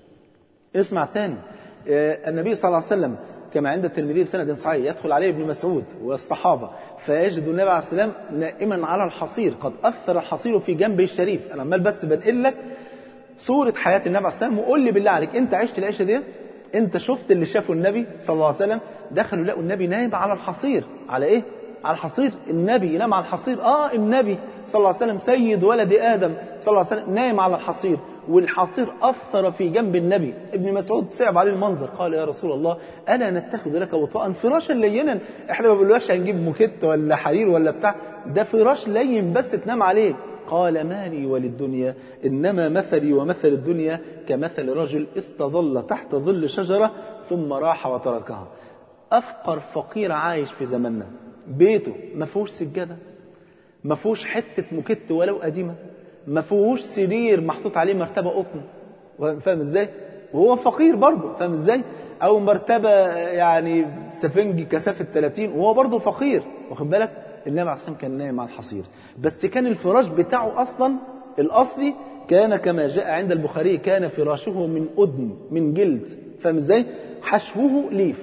[SPEAKER 2] اسمع ثاني آه، النبي صلى الله عليه وسلم كما عند الترمذي بسند صحيح يدخل عليه ابن مسعود والصحابه فيجد النبي عليه السلام نائما على الحصير قد اثر الحصير في جنبه الشريف انا عمال بس بنقل لك صوره حياه النبي عليه السلام وقول لي بالله عليك انت عشت العيشه دي انت شفت اللي شافه النبي صلى الله عليه وسلم دخلوا لقوا النبي نايم على الحصير على ايه على الحصير النبي ينام على الحصير اه النبي صلى الله عليه وسلم سيد ولد ادم صلى الله عليه وسلم نايم على الحصير والحصير اثر في جنب النبي ابن مسعود صعب عليه المنظر قال يا رسول الله الا نتخذ لك وطاء فراشا لينا احنا ما بنقولكش هنجيب موكيت ولا حرير ولا بتاع ده فراش لين بس تنام عليه قال ما لي وللدنيا إنما مثلي ومثل الدنيا كمثل رجل استظل تحت ظل شجرة ثم راح وتركها أفقر فقير عايش في زماننا بيته ما فيهوش سجادة ما فيهوش حتة موكيت ولو قديمة ما فيهوش سرير محطوط عليه مرتبة قطن فاهم ازاي؟ وهو فقير برضه فاهم ازاي؟ أو مرتبة يعني سفنج كثافة 30 وهو برضه فقير واخد بالك؟ النبي عليه الصلاة كان نايم على الحصير بس كان الفراش بتاعه أصلا الأصلي كان كما جاء عند البخاري كان فراشه من أدم من جلد فاهم ازاي؟ حشوه ليف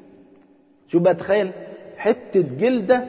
[SPEAKER 2] شوف بقى تخيل حتة جلدة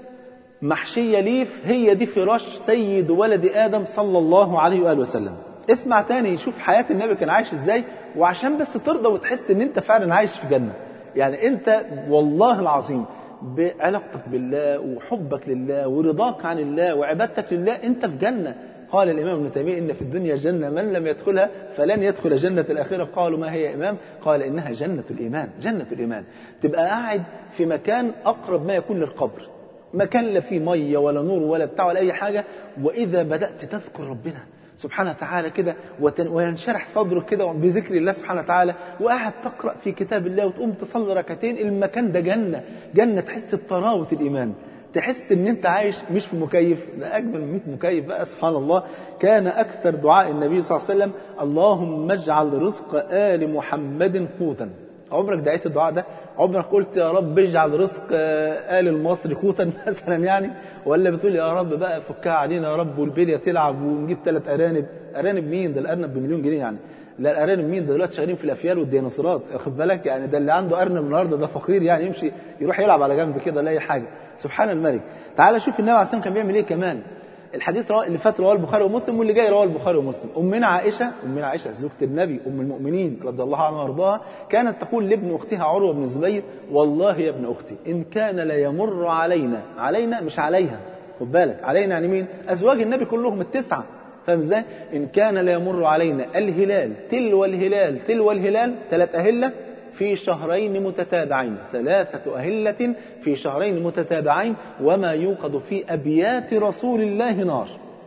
[SPEAKER 2] محشية ليف هي دي فراش سيد ولد آدم صلى الله عليه وآله وسلم اسمع تاني شوف حياة النبي كان عايش ازاي وعشان بس ترضى وتحس ان انت فعلا عايش في جنة يعني انت والله العظيم بعلاقتك بالله وحبك لله ورضاك عن الله وعبادتك لله انت في جنة قال الإمام ابن تيمية إن في الدنيا جنة من لم يدخلها فلن يدخل جنة الآخرة قالوا ما هي يا إمام قال إنها جنة الإيمان جنة الإيمان تبقى قاعد في مكان أقرب ما يكون للقبر مكان لا فيه مية ولا نور ولا بتاع ولا أي حاجة وإذا بدأت تذكر ربنا سبحانه وتعالى كده وينشرح صدرك كده بذكر الله سبحانه وتعالى وقاعد تقرأ في كتاب الله وتقوم تصلي ركعتين المكان ده جنة جنة تحس بطراوة الإيمان تحس ان انت عايش مش في مكيف ده اجمل من 100 مكيف بقى سبحان الله كان اكثر دعاء النبي صلى الله عليه وسلم اللهم اجعل رزق ال محمد قوتا عمرك دعيت الدعاء ده عمرك قلت يا رب اجعل رزق آل المصري قوتا مثلا يعني ولا بتقول يا رب بقى فكها علينا يا رب والبليه تلعب ونجيب ثلاث ارانب ارانب مين ده الارنب بمليون جنيه يعني لا الارانب مين ده دلوقتي شغالين في الافيال والديناصورات واخد بالك يعني ده اللي عنده ارنب النهارده ده فقير يعني يمشي يروح يلعب على جنب كده لا اي حاجه سبحان الملك تعال شوف النبي عليه الصلاه كان بيعمل ايه كمان الحديث رواه اللي فات رواه البخاري ومسلم واللي جاي رواه البخاري ومسلم امنا عائشه امنا عائشه زوجة النبي ام المؤمنين رضي الله عنها وارضاها كانت تقول لابن اختها عروه بن الزبير والله يا ابن اختي ان كان ليمر علينا علينا مش عليها خد بالك علينا يعني مين ازواج النبي كلهم التسعه فاهم ازاي ان كان ليمر علينا الهلال تلو الهلال تلو الهلال ثلاث اهله في شهرين متتابعين ثلاثة أهلة في شهرين متتابعين وما يوقد في أبيات رسول الله نار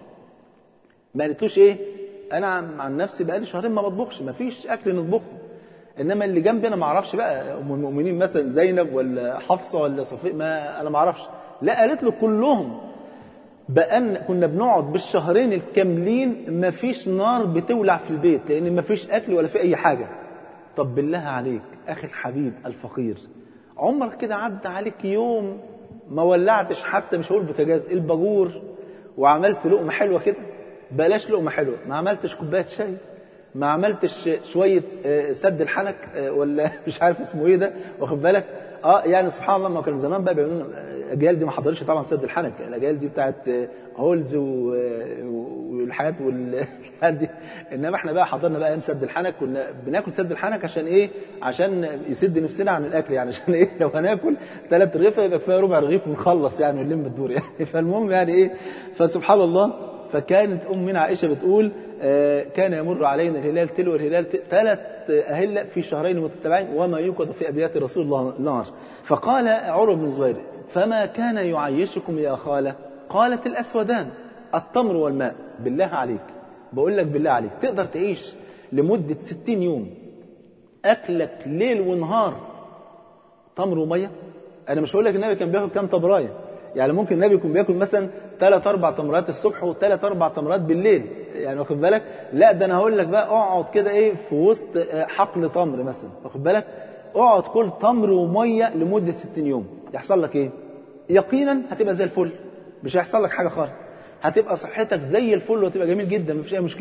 [SPEAKER 2] ما قالتوش إيه أنا عن نفسي بقالي شهرين ما بطبخش ما فيش أكل نطبخه إنما اللي جنبي أنا ما أعرفش بقى أم المؤمنين مثلا زينب ولا حفصة ولا صفية ما أنا ما أعرفش لا قالت له كلهم بأن كنا بنقعد بالشهرين الكاملين ما فيش نار بتولع في البيت لأن ما فيش أكل ولا في أي حاجة طب بالله عليك أخي الحبيب الفقير عمرك كده عدى عليك يوم ما ولعتش حتى مش هقول بوتاجاز الباجور وعملت لقمة حلوة كده بلاش لقمة حلوة ما عملتش كوباية شاي ما عملتش شوية سد الحنك ولا مش عارف اسمه ايه ده واخد بالك اه يعني سبحان الله ما كان زمان بقى بيقولوا الاجيال دي ما حضرتش طبعا سد الحنك الاجيال دي بتاعت هولز والحاجات والحاجات دي انما احنا بقى حضرنا بقى ايام سد الحنك كنا بناكل سد الحنك عشان ايه عشان يسد نفسنا عن الاكل يعني عشان ايه لو هناكل ثلاث رغيف يبقى كفايه ربع رغيف ونخلص يعني ونلم الدور يعني فالمهم يعني ايه فسبحان الله فكانت امنا عائشه بتقول آه كان يمر علينا الهلال تلو الهلال ثلاث أهلة في شهرين متتابعين وما يوقد في أبيات رسول الله نار فقال عروة بن الزبير فما كان يعيشكم يا خالة قالت الأسودان التمر والماء بالله عليك بقول لك بالله عليك تقدر تعيش لمدة ستين يوم أكلك ليل ونهار تمر ومية أنا مش هقول لك النبي كان بياكل كام تمراية يعني ممكن النبي يكون بياكل مثلا ثلاث اربع تمرات الصبح وثلاث اربع تمرات بالليل يعني واخد بالك لا ده انا هقول لك بقى اقعد كده ايه في وسط حقل تمر مثلا واخد بالك اقعد كل تمر وميه لمده 60 يوم يحصل لك ايه يقينا هتبقى زي الفل مش هيحصل لك حاجه خالص هتبقى صحتك زي الفل وتبقى جميل جدا مفيش اي مشكله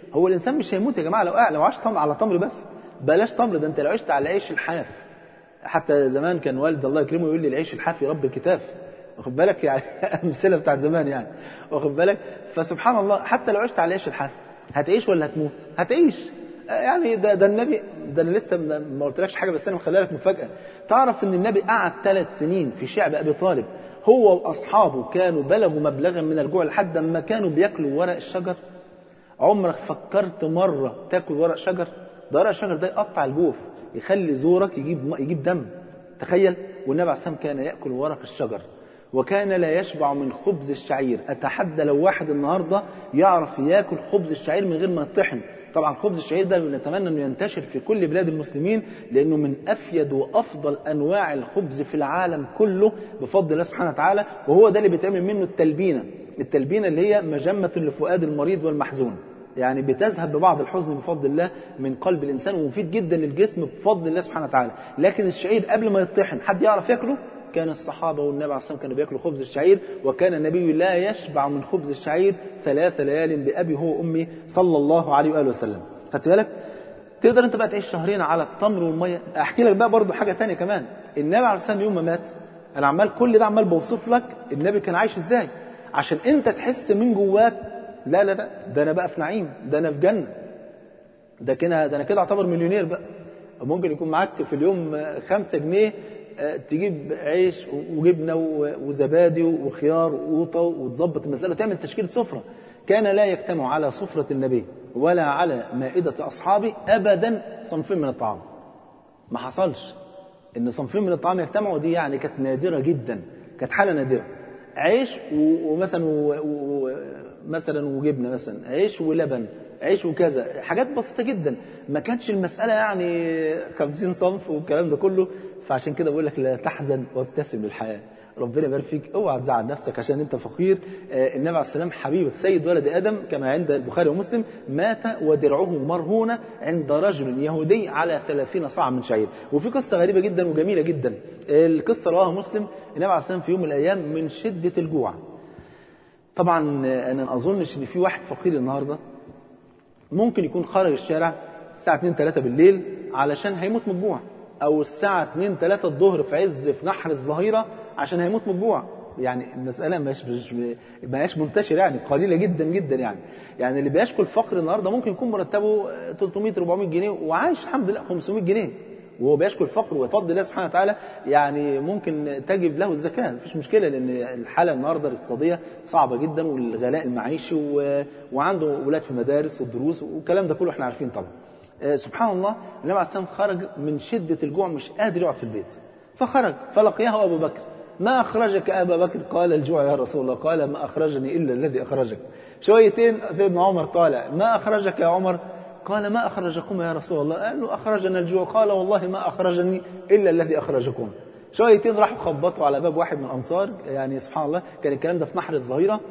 [SPEAKER 2] هو الانسان مش هيموت يا جماعه لو لو عاش تمر على تمر بس بلاش تمر ده انت لو عشت على عيش الحاف حتى زمان كان والد الله يكرمه يقول لي العيش الحاف يربي الكتاف واخد بالك يعني امثله بتاعت زمان يعني واخد بالك فسبحان الله حتى لو عشت على عيش الحاف هتعيش ولا هتموت هتعيش يعني ده ده النبي ده انا لسه ما ما قلتلكش حاجه بس انا مخليها لك مفاجاه تعرف ان النبي قعد ثلاث سنين في شعب ابي طالب هو واصحابه كانوا بلغوا مبلغا من الجوع لحد ما كانوا بياكلوا ورق الشجر عمرك فكرت مره تاكل ورق شجر ده ورق الشجر ده يقطع الجوف يخلي زورك يجيب يجيب دم تخيل والنبي عليه الصلاه والسلام كان ياكل ورق الشجر وكان لا يشبع من خبز الشعير اتحدى لو واحد النهارده يعرف ياكل خبز الشعير من غير ما يطحن طبعا خبز الشعير ده بنتمنى انه ينتشر في كل بلاد المسلمين لانه من افيد وافضل انواع الخبز في العالم كله بفضل الله سبحانه وتعالى وهو ده اللي بيتعمل منه التلبينه التلبينه اللي هي مجمه لفؤاد المريض والمحزون يعني بتذهب ببعض الحزن بفضل الله من قلب الانسان ومفيد جدا للجسم بفضل الله سبحانه وتعالى لكن الشعير قبل ما يطحن حد يعرف ياكله كان الصحابة والنبي عليه الصلاة والسلام كانوا بياكلوا خبز الشعير وكان النبي لا يشبع من خبز الشعير ثلاث ليال بأبي هو وأمي صلى الله عليه وآله وسلم خدت بالك تقدر انت بقى تعيش شهرين على التمر والميه احكي لك بقى برضو حاجه تانية كمان النبي عليه الصلاه والسلام يوم ما مات انا عمال كل ده عمال بوصف لك النبي كان عايش ازاي عشان انت تحس من جواك لا لا لا ده انا بقى في نعيم ده انا في جنه ده كده ده انا كده اعتبر مليونير بقى ممكن يكون معاك في اليوم خمسة جنيه تجيب عيش وجبنه وزبادي وخيار وقوطه وتظبط المساله وتعمل تشكيله سفره كان لا يجتمع على سفره النبي ولا على مائده اصحابه ابدا صنفين من الطعام ما حصلش ان صنفين من الطعام يجتمعوا دي يعني كانت نادره جدا كانت حاله نادره عيش ومثلا مثلا وجبنه مثلا عيش ولبن عيش وكذا حاجات بسيطه جدا ما كانتش المساله يعني 50 صنف والكلام ده كله فعشان كده بقول لك لا تحزن وابتسم للحياه ربنا يبارك فيك اوعى تزعل نفسك عشان انت فقير آه النبي عليه السلام حبيبك سيد ولد ادم كما عند البخاري ومسلم مات ودرعه مرهونه عند رجل يهودي على ثلاثين صاع من شعير وفي قصه غريبه جدا وجميله جدا القصه رواها مسلم النبي عليه السلام في يوم من الايام من شده الجوع طبعا انا ما اظنش ان في واحد فقير النهارده ممكن يكون خارج الشارع الساعه 2 3 بالليل علشان هيموت من الجوع او الساعه 2 3 الظهر في عز في نحر الظهيره عشان هيموت من الجوع يعني المساله مش مش ما هياش منتشره يعني قليله جدا جدا يعني يعني اللي بيشكو الفقر النهارده ممكن يكون مرتبه 300 400 جنيه وعايش الحمد لله 500 جنيه وهو بيشكو الفقر ويفضل الله سبحانه وتعالى يعني ممكن تجب له الزكاه مفيش مشكله لان الحاله النهارده الاقتصاديه صعبه جدا والغلاء المعيشي و... وعنده اولاد في مدارس والدروس والكلام ده كله احنا عارفين طبعا آه سبحان الله النبي عليه السلام خرج من شده الجوع مش قادر يقعد في البيت فخرج فلقياه ابو بكر ما اخرجك ابا بكر قال الجوع يا رسول الله قال ما اخرجني الا الذي اخرجك شويتين سيدنا عمر طالع ما اخرجك يا عمر قال ما أخرجكم يا رسول الله قالوا أخرجنا الجوع قال والله ما أخرجني إلا الذي أخرجكم شويتين راحوا خبطوا على باب واحد من الأنصار يعني سبحان الله كان الكلام ده في نحر الظهيرة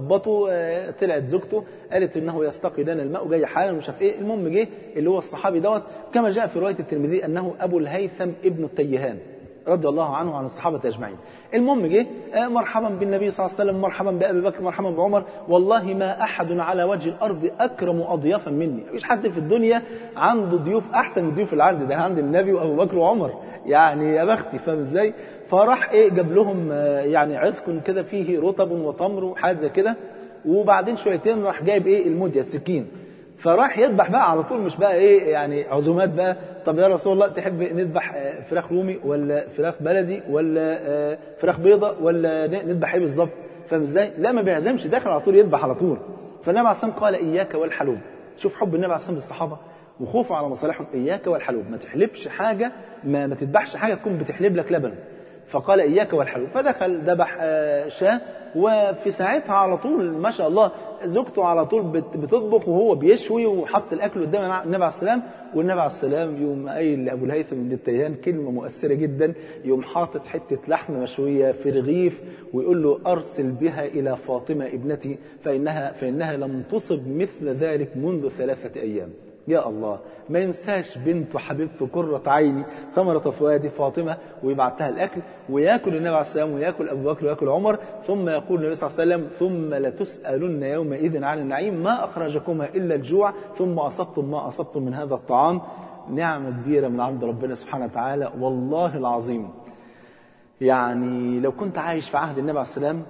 [SPEAKER 2] خبطوا طلعت زوجته قالت انه يستقي لنا الماء وجاي حالا ومش عارف ايه المهم جه اللي هو الصحابي دوت كما جاء في روايه الترمذي انه ابو الهيثم ابن التيهان رضي الله عنه وعن الصحابة أجمعين المهم جه مرحبا بالنبي صلى الله عليه وسلم مرحبا بأبي بكر مرحبا بعمر والله ما أحد على وجه الأرض أكرم أضيافا مني مفيش حد في الدنيا عنده ضيوف أحسن من ضيوف اللي عندي ده عند النبي وأبو بكر وعمر يعني يا بختي فاهم ازاي فراح ايه جاب لهم يعني عذق كده فيه رطب وتمر وحاجات زي كده وبعدين شويتين راح جايب ايه المدية السكين فراح يذبح بقى على طول مش بقى ايه يعني عزومات بقى طب يا رسول الله تحب نذبح فراخ رومي ولا فراخ بلدي ولا فراخ بيضة ولا نذبح ايه بالظبط فاهم ازاي لا ما بيعزمش داخل على طول يذبح على طول فالنبي عليه الصلاه قال اياك والحلوب شوف حب النبي عليه الصلاه بالصحابه وخوفه على مصالحهم اياك والحلوب ما تحلبش حاجه ما, ما تذبحش حاجه تكون بتحلب لك لبن فقال إياك والحلوب فدخل ذبح شاة وفي ساعتها على طول ما شاء الله زوجته على طول بتطبخ وهو بيشوي وحط الأكل قدام النبي عليه السلام والنبي عليه السلام يوم قايل لأبو الهيثم بن التيهان كلمة مؤثرة جدا يوم حاطط حتة لحمة مشوية في رغيف ويقول له أرسل بها إلى فاطمة ابنتي فإنها, فإنها لم تصب مثل ذلك منذ ثلاثة أيام يا الله ما ينساش بنته حبيبته قرة عيني ثمرة فؤادي فاطمة ويبعت لها الأكل ويأكل النبي عليه السلام ويأكل أبو بكر ويأكل عمر ثم يقول النبي صلى الله عليه وسلم ثم لتسألن يومئذ عن النعيم ما أخرجكما إلا الجوع ثم أصبتم ما أصبتم من هذا الطعام نعمة كبيرة من عند ربنا سبحانه وتعالى والله العظيم يعني لو كنت عايش في عهد النبي عليه السلام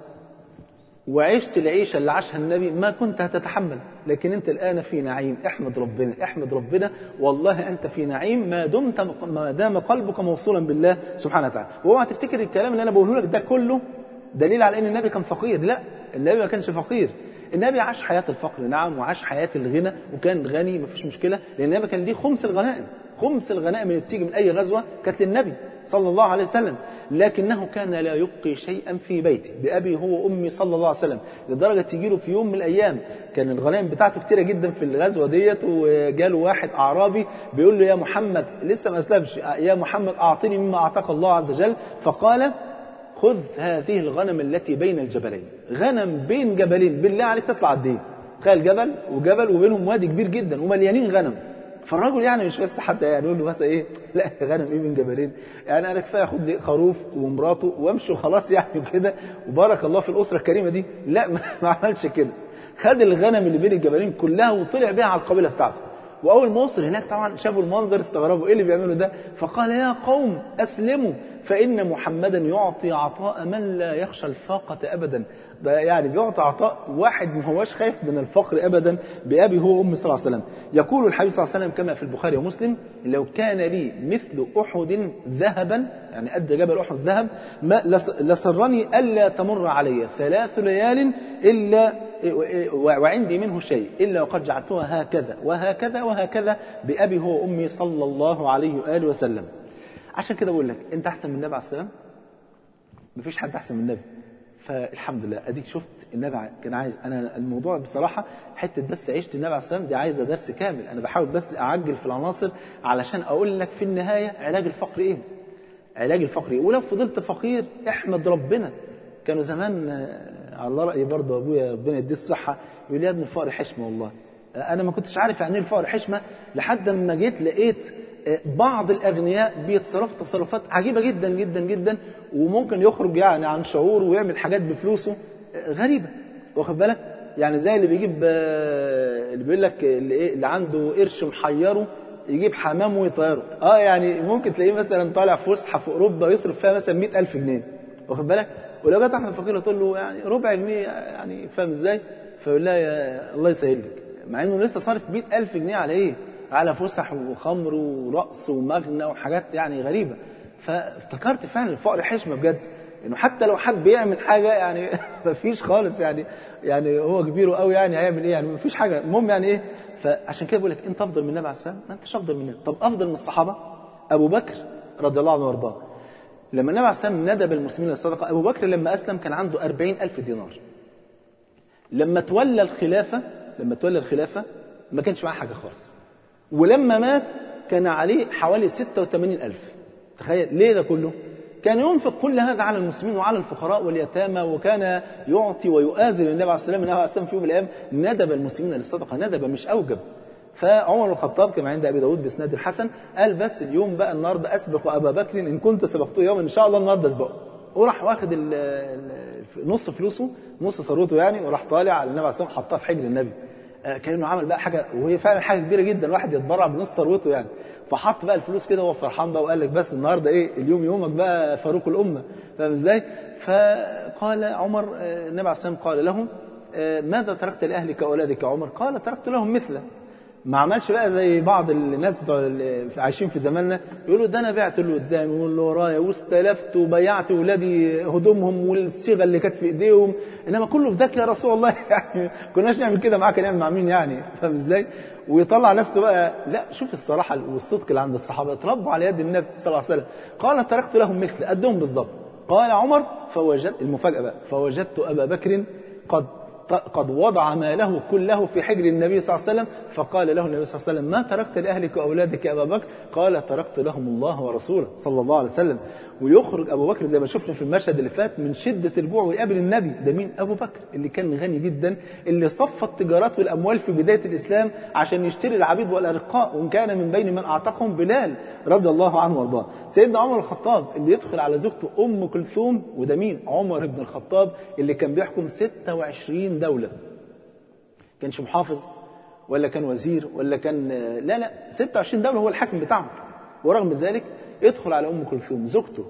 [SPEAKER 2] وعشت العيشة اللي عاشها النبي ما كنت هتتحمل لكن انت الآن في نعيم احمد ربنا احمد ربنا والله أنت في نعيم ما دمت ما دام قلبك موصولا بالله سبحانه وتعالى واوعى تفتكر الكلام اللي أنا بقوله لك ده كله دليل على أن النبي كان فقير لا النبي ما كانش فقير النبي عاش حياة الفقر نعم وعاش حياة الغنى وكان غني ما فيش مشكلة لأن النبي كان ليه خمس الغنائم خمس الغنائم اللي بتيجي من أي غزوة كانت للنبي صلى الله عليه وسلم لكنه كان لا يبقي شيئا في بيته بأبي هو وأمي صلى الله عليه وسلم لدرجة تيجي له في يوم من الأيام كان الغنائم بتاعته كتيرة جدا في الغزوة ديت وجاله واحد أعرابي بيقول له يا محمد لسه ما أسلمش يا محمد أعطني مما أعطاك الله عز وجل فقال خذ هذه الغنم التي بين الجبلين غنم بين جبلين بالله عليك تطلع قد ايه تخيل جبل وجبل وبينهم وادي كبير جدا ومليانين غنم فالراجل يعني مش بس حتى يعني يقول له مثلا ايه لا غنم ايه من جبلين يعني انا كفايه اخد لي خروف ومراته وامشي وخلاص يعني كده وبارك الله في الاسره الكريمه دي لا ما عملش كده خد الغنم اللي بين الجبلين كلها وطلع بيها على القبيله بتاعته واول ما وصل هناك طبعا شافوا المنظر استغربوا ايه اللي بيعملوا ده فقال يا قوم اسلموا فان محمدا يعطي عطاء من لا يخشى الفاقه ابدا ده يعني بيعطي عطاء واحد ما هوش خايف من الفقر ابدا بابي هو وامي صلى الله عليه وسلم يقول الحبيب صلى الله عليه وسلم كما في البخاري ومسلم لو كان لي مثل احد ذهبا يعني قد جبل احد ذهب ما لسرني الا تمر علي ثلاث ليال الا وعندي منه شيء إلا وقد جعلتها هكذا وهكذا وهكذا بأبي هو أمي صلى الله عليه وآله وسلم عشان كده بقول لك أنت أحسن من النبي عليه السلام مفيش حد أحسن من النبي فالحمد لله أديك شفت النبي كان عايز أنا الموضوع بصراحة حتة بس عيشة النبي عليه السلام دي عايزة درس كامل أنا بحاول بس أعجل في العناصر علشان أقول لك في النهاية علاج الفقر إيه علاج الفقر إيه ولو فضلت فقير احمد ربنا كانوا زمان على رأيي برضه أبويا ربنا يديه الصحة يقول لي يا ابني الفقر حشمة والله أنا ما كنتش عارف يعني ايه الفقر حشمة لحد ما جيت لقيت بعض الأغنياء بيتصرفوا تصرفات عجيبة جدا جدا جدا وممكن يخرج يعني عن شعور ويعمل حاجات بفلوسه غريبة واخد بالك يعني زي اللي بيجيب اللي بيقول لك اللي, إيه اللي عنده قرش محيره يجيب حمام ويطيره اه يعني ممكن تلاقيه مثلا طالع فسحه في اوروبا يصرف فيها مثلا 100000 جنيه واخد بالك ولو جت احمد فقير تقول له يعني ربع جنيه يعني فاهم ازاي فيقول لها يا الله يسهل لك مع انه لسه صارف 100000 جنيه على ايه على فسح وخمر ورقص ومغنى وحاجات يعني غريبه فافتكرت فعلا الفقر حشمه بجد انه حتى لو حب يعمل حاجه يعني مفيش خالص يعني يعني هو كبير قوي يعني هيعمل ايه يعني مفيش حاجه المهم يعني ايه فعشان كده بقول لك انت افضل من النبي عليه السلام ما انتش افضل منه طب افضل من الصحابه ابو بكر رضي الله عنه وارضاه لما النبي عليه السلام ندب المسلمين للصدقة أبو بكر لما أسلم كان عنده أربعين ألف دينار لما تولى الخلافة لما تولى الخلافة ما كانش معاه حاجة خالص ولما مات كان عليه حوالي ستة وثمانين ألف تخيل ليه ده كله كان ينفق كل هذا على المسلمين وعلى الفقراء واليتامى وكان يعطي ويؤازر النبي عليه السلام النبي عليه السلام في يوم من الأيام ندب المسلمين للصدقة ندب مش أوجب فعمر بن الخطاب كما عند ابي داود باسناد الحسن قال بس اليوم بقى النهارده اسبق ابا بكر ان كنت سبقته يوما ان شاء الله النهارده اسبقه وراح واخد ال ال نص فلوسه نص ثروته يعني وراح طالع على النبي عليه الصلاه والسلام حطها في حجر النبي كانه عمل بقى حاجه وهي فعلا حاجه كبيره جدا واحد يتبرع بنص ثروته يعني فحط بقى الفلوس كده وهو فرحان بقى وقال لك بس النهارده ايه اليوم يومك بقى فاروق الامه فاهم ازاي؟ فقال عمر النبي عليه الصلاه والسلام قال له ماذا تركت لاهلك واولادك يا عمر؟ قال تركت لهم مثله ما عملش بقى زي بعض الناس بتوع اللي عايشين في زماننا يقولوا ده انا بعت اللي قدامي واللي ورايا واستلفت وبيعت ولادي هدومهم والصيغه اللي كانت في ايديهم انما كله في ذاك يا رسول الله يعني كناش نعمل كده معاك نعمل مع مين يعني فاهم ازاي؟ ويطلع نفسه بقى لا شوف الصراحه والصدق اللي عند الصحابه اتربوا على يد النبي صلى الله عليه وسلم قال تركت لهم مثل قدهم بالظبط قال عمر فوجدت المفاجاه بقى فوجدت ابا بكر قد قد وضع ماله كله في حجر النبي صلى الله عليه وسلم فقال له النبي صلى الله عليه وسلم ما تركت لأهلك وأولادك يا أبا بكر قال تركت لهم الله ورسوله صلى الله عليه وسلم ويخرج أبو بكر زي ما شفنا في المشهد اللي فات من شدة الجوع ويقابل النبي ده مين أبو بكر اللي كان غني جدا اللي صف التجارات والأموال في بداية الإسلام عشان يشتري العبيد والأرقاء وإن كان من بين من أعتقهم بلال رضي الله عنه وارضاه سيدنا عمر الخطاب اللي يدخل على زوجته أم كلثوم وده مين عمر بن الخطاب اللي كان بيحكم 26 دولة كانش محافظ ولا كان وزير ولا كان لا لا 26 دولة هو الحاكم بتاعهم ورغم ذلك يدخل على أم كلثوم زوجته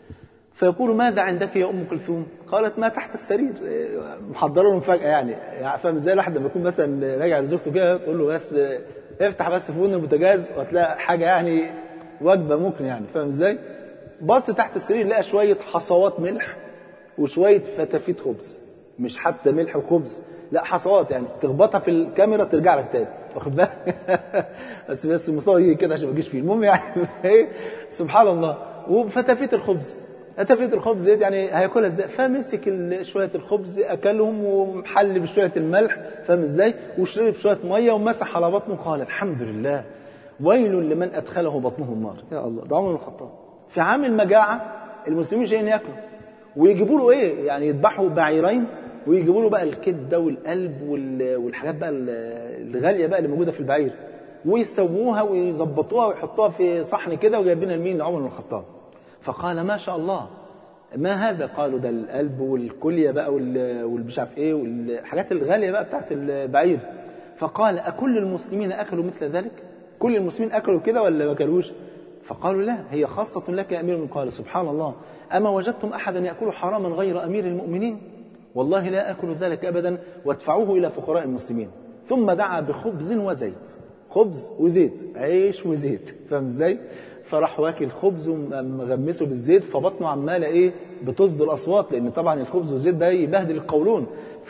[SPEAKER 2] فيقول ماذا عندك يا أم كلثوم قالت ما تحت السرير محضره له مفاجأة يعني فاهم ازاي الواحد لما يكون مثلا راجع لزوجته كده تقول له بس افتح بس فون البوتاجاز وهتلاقي حاجة يعني وجبة ممكن يعني فاهم ازاي بص تحت السرير لقى شوية حصوات ملح وشوية فتافيت خبز مش حتى ملح وخبز لا حصوات يعني تخبطها في الكاميرا ترجع لك تاني واخد بالك بس بس المصور يجي كده عشان ما يجيش فيه المهم يعني ايه سبحان الله وفتافيت الخبز فتافيت الخبز ديت يعني هياكلها ازاي فمسك شويه الخبز اكلهم ومحل بشويه الملح فاهم ازاي وشرب شويه ميه ومسح على بطنه قال الحمد لله ويل لمن ادخله بطنه النار يا الله ده عمر الخطاب في عام المجاعه المسلمين جايين ياكلوا ويجيبوا له ايه يعني يذبحوا بعيرين ويجيبوا له بقى الكبده والقلب والحاجات بقى الغاليه بقى اللي موجوده في البعير ويسووها ويظبطوها ويحطوها في صحن كده وجايبينها لمين لعمر بن الخطاب فقال ما شاء الله ما هذا قالوا ده القلب والكليه بقى والمش عارف ايه والحاجات الغاليه بقى بتاعت البعير فقال اكل المسلمين اكلوا مثل ذلك كل المسلمين اكلوا كده ولا ما اكلوش فقالوا لا هي خاصه لك يا امير المؤمنين قال سبحان الله اما وجدتم احدا ياكل حراما غير امير المؤمنين والله لا أكل ذلك أبدا وادفعوه إلى فقراء المسلمين ثم دعا بخبز وزيت خبز وزيت عيش وزيت فاهم ازاي فراح واكل خبز ومغمسه بالزيت فبطنه عماله ايه بتصدر اصوات لان طبعا الخبز والزيت ده يبهدل القولون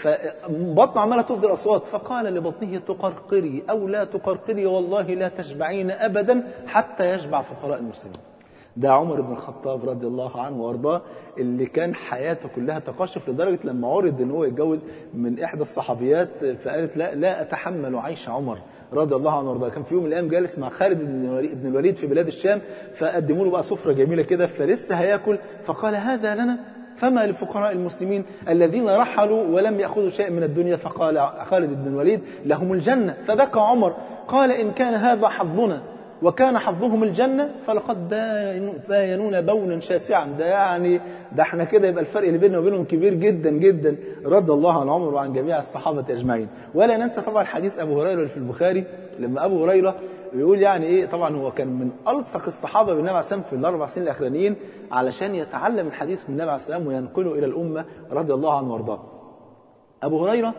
[SPEAKER 2] فبطنه عماله تصدر اصوات فقال لبطنه تقرقري او لا تقرقري والله لا تشبعين ابدا حتى يشبع فقراء المسلمين ده عمر بن الخطاب رضي الله عنه وارضاه اللي كان حياته كلها تقشف لدرجه لما عرض ان هو يتجوز من احدى الصحابيات فقالت لا لا اتحمل عيش عمر رضي الله عنه وارضاه كان في يوم من الايام جالس مع خالد بن الوليد في بلاد الشام فقدموا له بقى سفره جميله كده فلسه هياكل فقال هذا لنا فما لفقراء المسلمين الذين رحلوا ولم يأخذوا شيء من الدنيا فقال خالد بن الوليد لهم الجنة فبكى عمر قال إن كان هذا حظنا وكان حظهم الجنة فلقد باينون بونا شاسعا ده يعني ده احنا كده يبقى الفرق اللي بيننا وبينهم كبير جدا جدا رضي الله عن عمر وعن جميع الصحابة أجمعين ولا ننسى طبعا حديث أبو هريرة في البخاري لما أبو هريرة بيقول يعني ايه طبعا هو كان من ألصق الصحابة بالنبي عليه السلام في الأربع سنين الأخرانيين علشان يتعلم الحديث من النبي عليه السلام وينقله إلى الأمة رضي الله عنه وارضاه أبو هريرة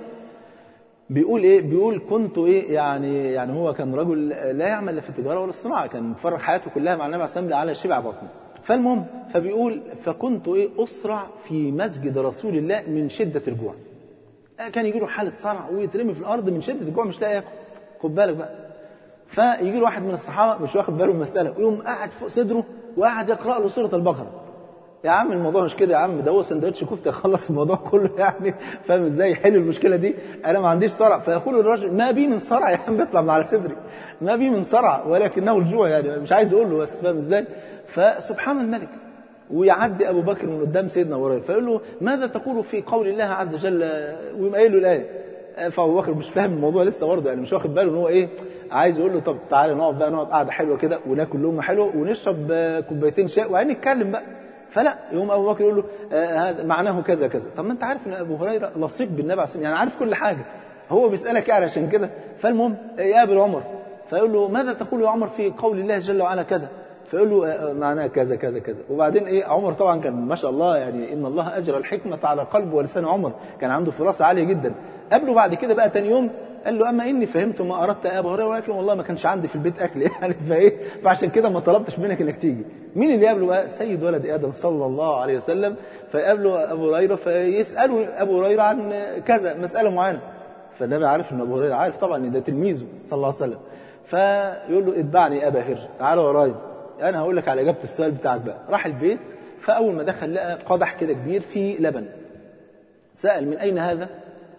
[SPEAKER 2] بيقول ايه بيقول كنت ايه يعني يعني هو كان رجل لا يعمل لا في التجاره ولا الصناعه كان مفرغ حياته كلها مع النبي عليه الصلاه والسلام على شبع بطنه فالمهم فبيقول فكنت ايه اسرع في مسجد رسول الله من شده الجوع كان يجي له حاله صرع ويترمي في الارض من شده الجوع مش لاقي ياكل خد بالك بقى فيجي له واحد من الصحابه مش واخد باله من المساله ويقوم قاعد فوق صدره وقاعد يقرا له سوره البقره يا عم الموضوع مش كده يا عم ده هو سندوتش كفته يخلص الموضوع كله يعني فاهم ازاي يحل المشكله دي انا ما عنديش صرع فيقول الرجل ما بي من صرع يا عم بيطلع من على صدري ما بي من صرع ولكنه الجوع يعني مش عايز اقول له بس فاهم ازاي فسبحان الملك ويعدي ابو بكر من قدام سيدنا هريره فيقول له ماذا تقول في قول الله عز وجل ويقوم قايل له الايه فابو بكر مش فاهم الموضوع لسه برضه يعني مش واخد باله ان هو ايه عايز يقول له طب تعالى نقعد بقى نقعد قعده حلوه كده وناكل لقمه حلوه ونشرب كوبايتين شاي وبعدين نتكلم بقى فلا يوم ابو بكر يقول له آه هذا معناه كذا كذا طب ما انت عارف ان ابو هريره لصيق بالنبي عليه الصلاه يعني عارف كل حاجه هو بيسالك يعني عشان كده فالمهم يقابل عمر فيقول له ماذا تقول يا عمر في قول الله جل وعلا كذا فيقول له آه معناه كذا كذا كذا وبعدين ايه عمر طبعا كان ما شاء الله يعني ان الله اجرى الحكمه على قلب ولسان عمر كان عنده فراسه عاليه جدا قابله بعد كده بقى تاني يوم قال له اما اني فهمت ما اردت يا ابو هريره ولكن والله ما كانش عندي في البيت اكل يعني فايه فعشان كده ما طلبتش منك انك تيجي مين اللي يقابله بقى سيد ولد ادم صلى الله عليه وسلم فيقابله ابو هريره فيساله ابو هريره عن كذا مساله معينه فالنبي عارف ان ابو هريره عارف طبعا ان ده تلميذه صلى الله عليه وسلم فيقول له اتبعني ابا هر تعال ورايا انا هقول لك على اجابه السؤال بتاعك بقى راح البيت فاول ما دخل لقى قدح كده كبير فيه لبن سال من اين هذا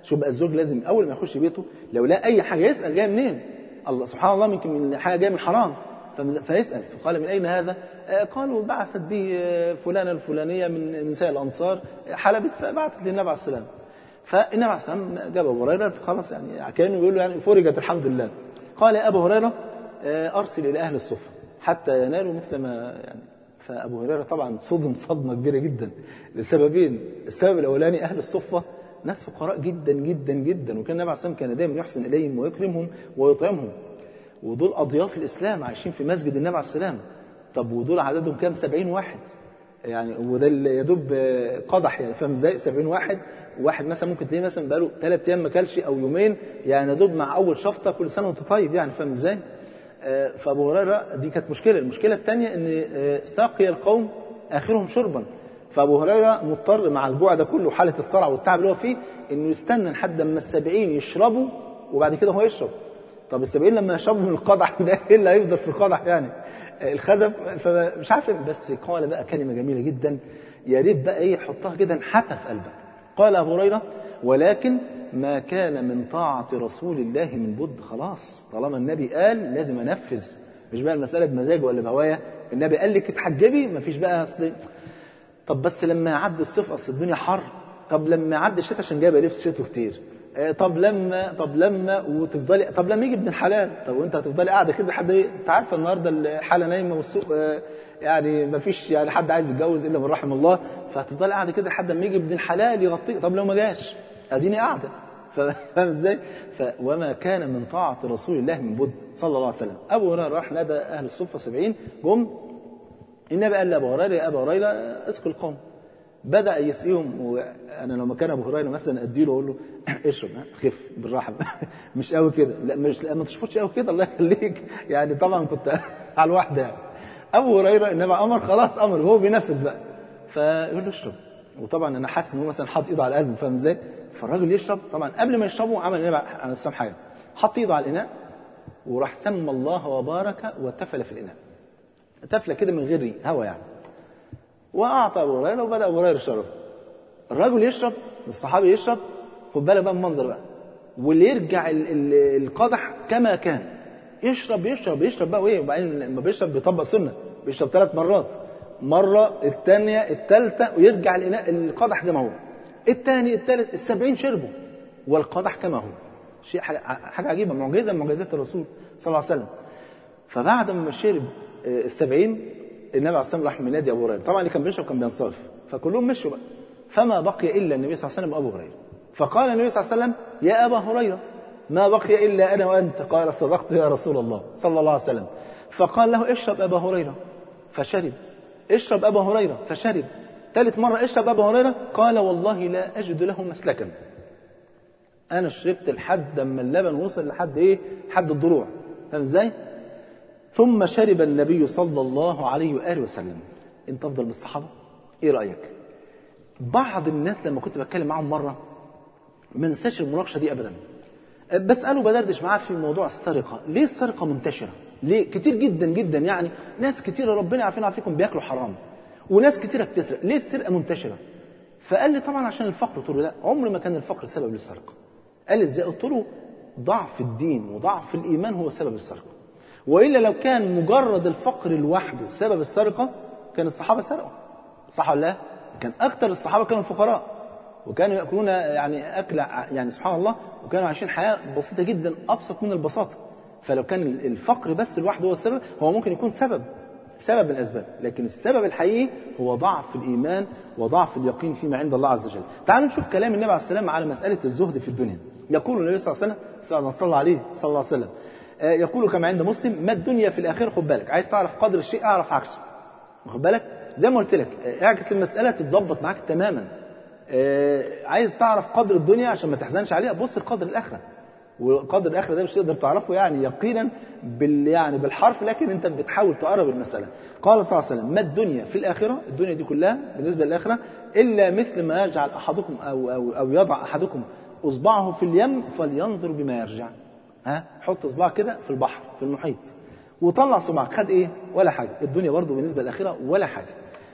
[SPEAKER 2] شوف بقى الزوج لازم اول ما يخش بيته لو لقى اي حاجه يسال جايه منين الله سبحان الله ممكن من حاجه جايه من حرام فمز- فيسال فقال من اين هذا آه، قالوا بعثت به آه، فلانه الفلانيه من نساء الانصار آه، حلبت فبعثت للنبي عليه السلام فالنبي عليه السلام جاب ابو هريره خلاص يعني كانه بيقول له يعني فرجت الحمد لله قال يا ابو هريره آه، ارسل الى اهل الصفه حتى ينالوا مثل ما يعني فابو هريره طبعا صدم صدمه كبيره جدا لسببين السبب الاولاني اهل الصفه ناس فقراء جدا جدا جدا وكان النبي عليه السلام كان دايما يحسن اليهم ويكرمهم ويطعمهم ودول اضياف الاسلام عايشين في مسجد النبي عليه السلام طب ودول عددهم كام 70 واحد يعني وده اللي يدوب آه، قدح يعني فاهم ازاي 70 واحد واحد مثلا ممكن تلاقيه مثلا بقاله ثلاث ايام ما كلش او يومين يعني يدوب مع اول شفطه كل سنه وانت طيب يعني فاهم ازاي آه، فابو هريره دي كانت مشكله المشكله الثانيه ان آه، ساقي القوم اخرهم شربا فابو هريره مضطر مع الجوع ده كله حاله الصرع والتعب اللي هو فيه انه يستنى لحد اما السبعين يشربوا وبعد كده هو يشرب طب السبعين لما يشربوا من القدح ده ايه اللي هيفضل في القدح يعني آه، الخزف فمش عارف إيه، بس قال بقى كلمه جميله جدا يا ريت بقى ايه يحطها كده نحتها في قلبك قال ابو هريره ولكن ما كان من طاعة رسول الله من بد خلاص طالما النبي قال لازم أنفذ مش بقى المسألة بمزاج ولا بهوايا النبي قال لك اتحجبي مفيش بقى أصل طب بس لما يعدي الصيف أصل الدنيا حر طب لما يعدي الشتاء عشان جايبه لبس شتوي كتير آه، طب لما طب لما وتفضلي طب لما يجي ابن الحلال طب وانت هتفضلي قاعده كده لحد ايه انت عارفه النهارده الحاله نايمه والسوق آه، يعني ما فيش يعني حد عايز يتجوز الا من رحم الله فهتفضلي قاعده كده لحد ما يجي ابن الحلال يغطيك طب لو ما جاش اديني قاعده فاهم ازاي؟ ف... وما كان من طاعه رسول الله من بد صلى الله عليه وسلم ابو هريره راح نادى اهل الصفه 70 جم النبي قال لابو هريره يا ابا هريره اسقي القوم بدا يسقيهم وانا لو مكان ابو هريره مثلا ادي له اقول له اشرب ها، خف بالراحه مش قوي كده لا مش لا ما تشفطش قوي كده الله يخليك يعني طبعا كنت على الواحده يعني ابو هريره النبي امر خلاص امر هو بينفذ بقى فيقول له اشرب وطبعا انا حاسس ان هو مثلا حاطط ايده على قلبه فاهم ازاي فالراجل يشرب طبعا قبل ما يشربه عمل النبي عليه السلام حاجه حط ايده على الاناء وراح سمى الله وبارك وتفل في الاناء تفله كده من غير هوا يعني واعطى ابو هريره وبدا ابو هريره يشرب الرجل يشرب الصحابي يشرب خد بالك بقى من المنظر بقى واللي يرجع ال- ال- القدح كما كان يشرب يشرب يشرب بقى وايه وبعدين لما بيشرب بيطبق سنه بيشرب ثلاث مرات مره الثانيه الثالثه ويرجع الاناء القدح زي ما هو الثاني الثالث السبعين شربوا والقدح كما هو شيء حاجه حاجة عجيبه معجزه من معجزات الرسول صلى الله عليه وسلم فبعد ما شرب آه، السبعين النبي عليه الصلاه والسلام راح منادي ابو هريره طبعا اللي كان بيشرب كان بينصرف فكلهم مشوا بقى فما بقي الا النبي صلى الله عليه وسلم وابو هريره فقال النبي صلى الله عليه وسلم يا ابا هريره ما بقي الا انا وانت قال صدقت يا رسول الله صلى الله عليه وسلم فقال له اشرب ابا هريره فشرب اشرب ابا هريره فشرب ثالث مره اشرب ابا هريره قال والله لا اجد له مسلكا انا شربت لحد اما اللبن وصل لحد ايه لحد الضلوع فاهم ازاي ثم شرب النبي صلى الله عليه واله وسلم انت افضل بالصحابه ايه رايك بعض الناس لما كنت بتكلم معاهم مره ما انساش المناقشه دي ابدا بساله بدردش معاه في موضوع السرقه ليه السرقه منتشره ليه كتير جدا جدا يعني ناس كتير ربنا يعافينا ويعافيكم بياكلوا حرام وناس كتيره بتسرق ليه السرقه منتشره فقال لي طبعا عشان الفقر قلت له لا عمر ما كان الفقر سبب للسرقه قال لي ازاي قلت له ضعف الدين وضعف الايمان هو سبب السرقه والا لو كان مجرد الفقر لوحده سبب السرقه كان الصحابه سرقوا صح ولا لا كان اكثر الصحابه كانوا فقراء وكانوا ياكلون يعني اكل يعني سبحان الله وكانوا عايشين حياه بسيطه جدا ابسط من البساطه فلو كان الفقر بس لوحده هو السبب هو ممكن يكون سبب سبب من الاسباب لكن السبب الحقيقي هو ضعف الايمان وضعف اليقين فيما عند الله عز وجل تعالوا نشوف كلام النبي عليه السلام على مساله الزهد في الدنيا يقول النبي صلى الله عليه وسلم صلى الله صلى عليه صلى الله عليه وسلم آه، يقول كما عند مسلم ما الدنيا في الاخره خد بالك عايز تعرف قدر الشيء اعرف عكسه واخد بالك زي ما قلت لك آه، اعكس المساله تتظبط معاك تماما آه، عايز تعرف قدر الدنيا عشان ما تحزنش عليها بص لقدر الاخره وقدر الاخره ده مش تقدر تعرفه يعني يقينا بال يعني بالحرف لكن انت بتحاول تقرب المساله قال صلى الله عليه وسلم ما الدنيا في الاخره الدنيا دي كلها بالنسبه للاخره الا مثل ما يجعل احدكم او او او يضع احدكم اصبعه في اليم فلينظر بما يرجع ها حط اصبعك كده في البحر في المحيط وطلع صباعك خد ايه ولا حاجه الدنيا برضو بالنسبه للاخره ولا حاجه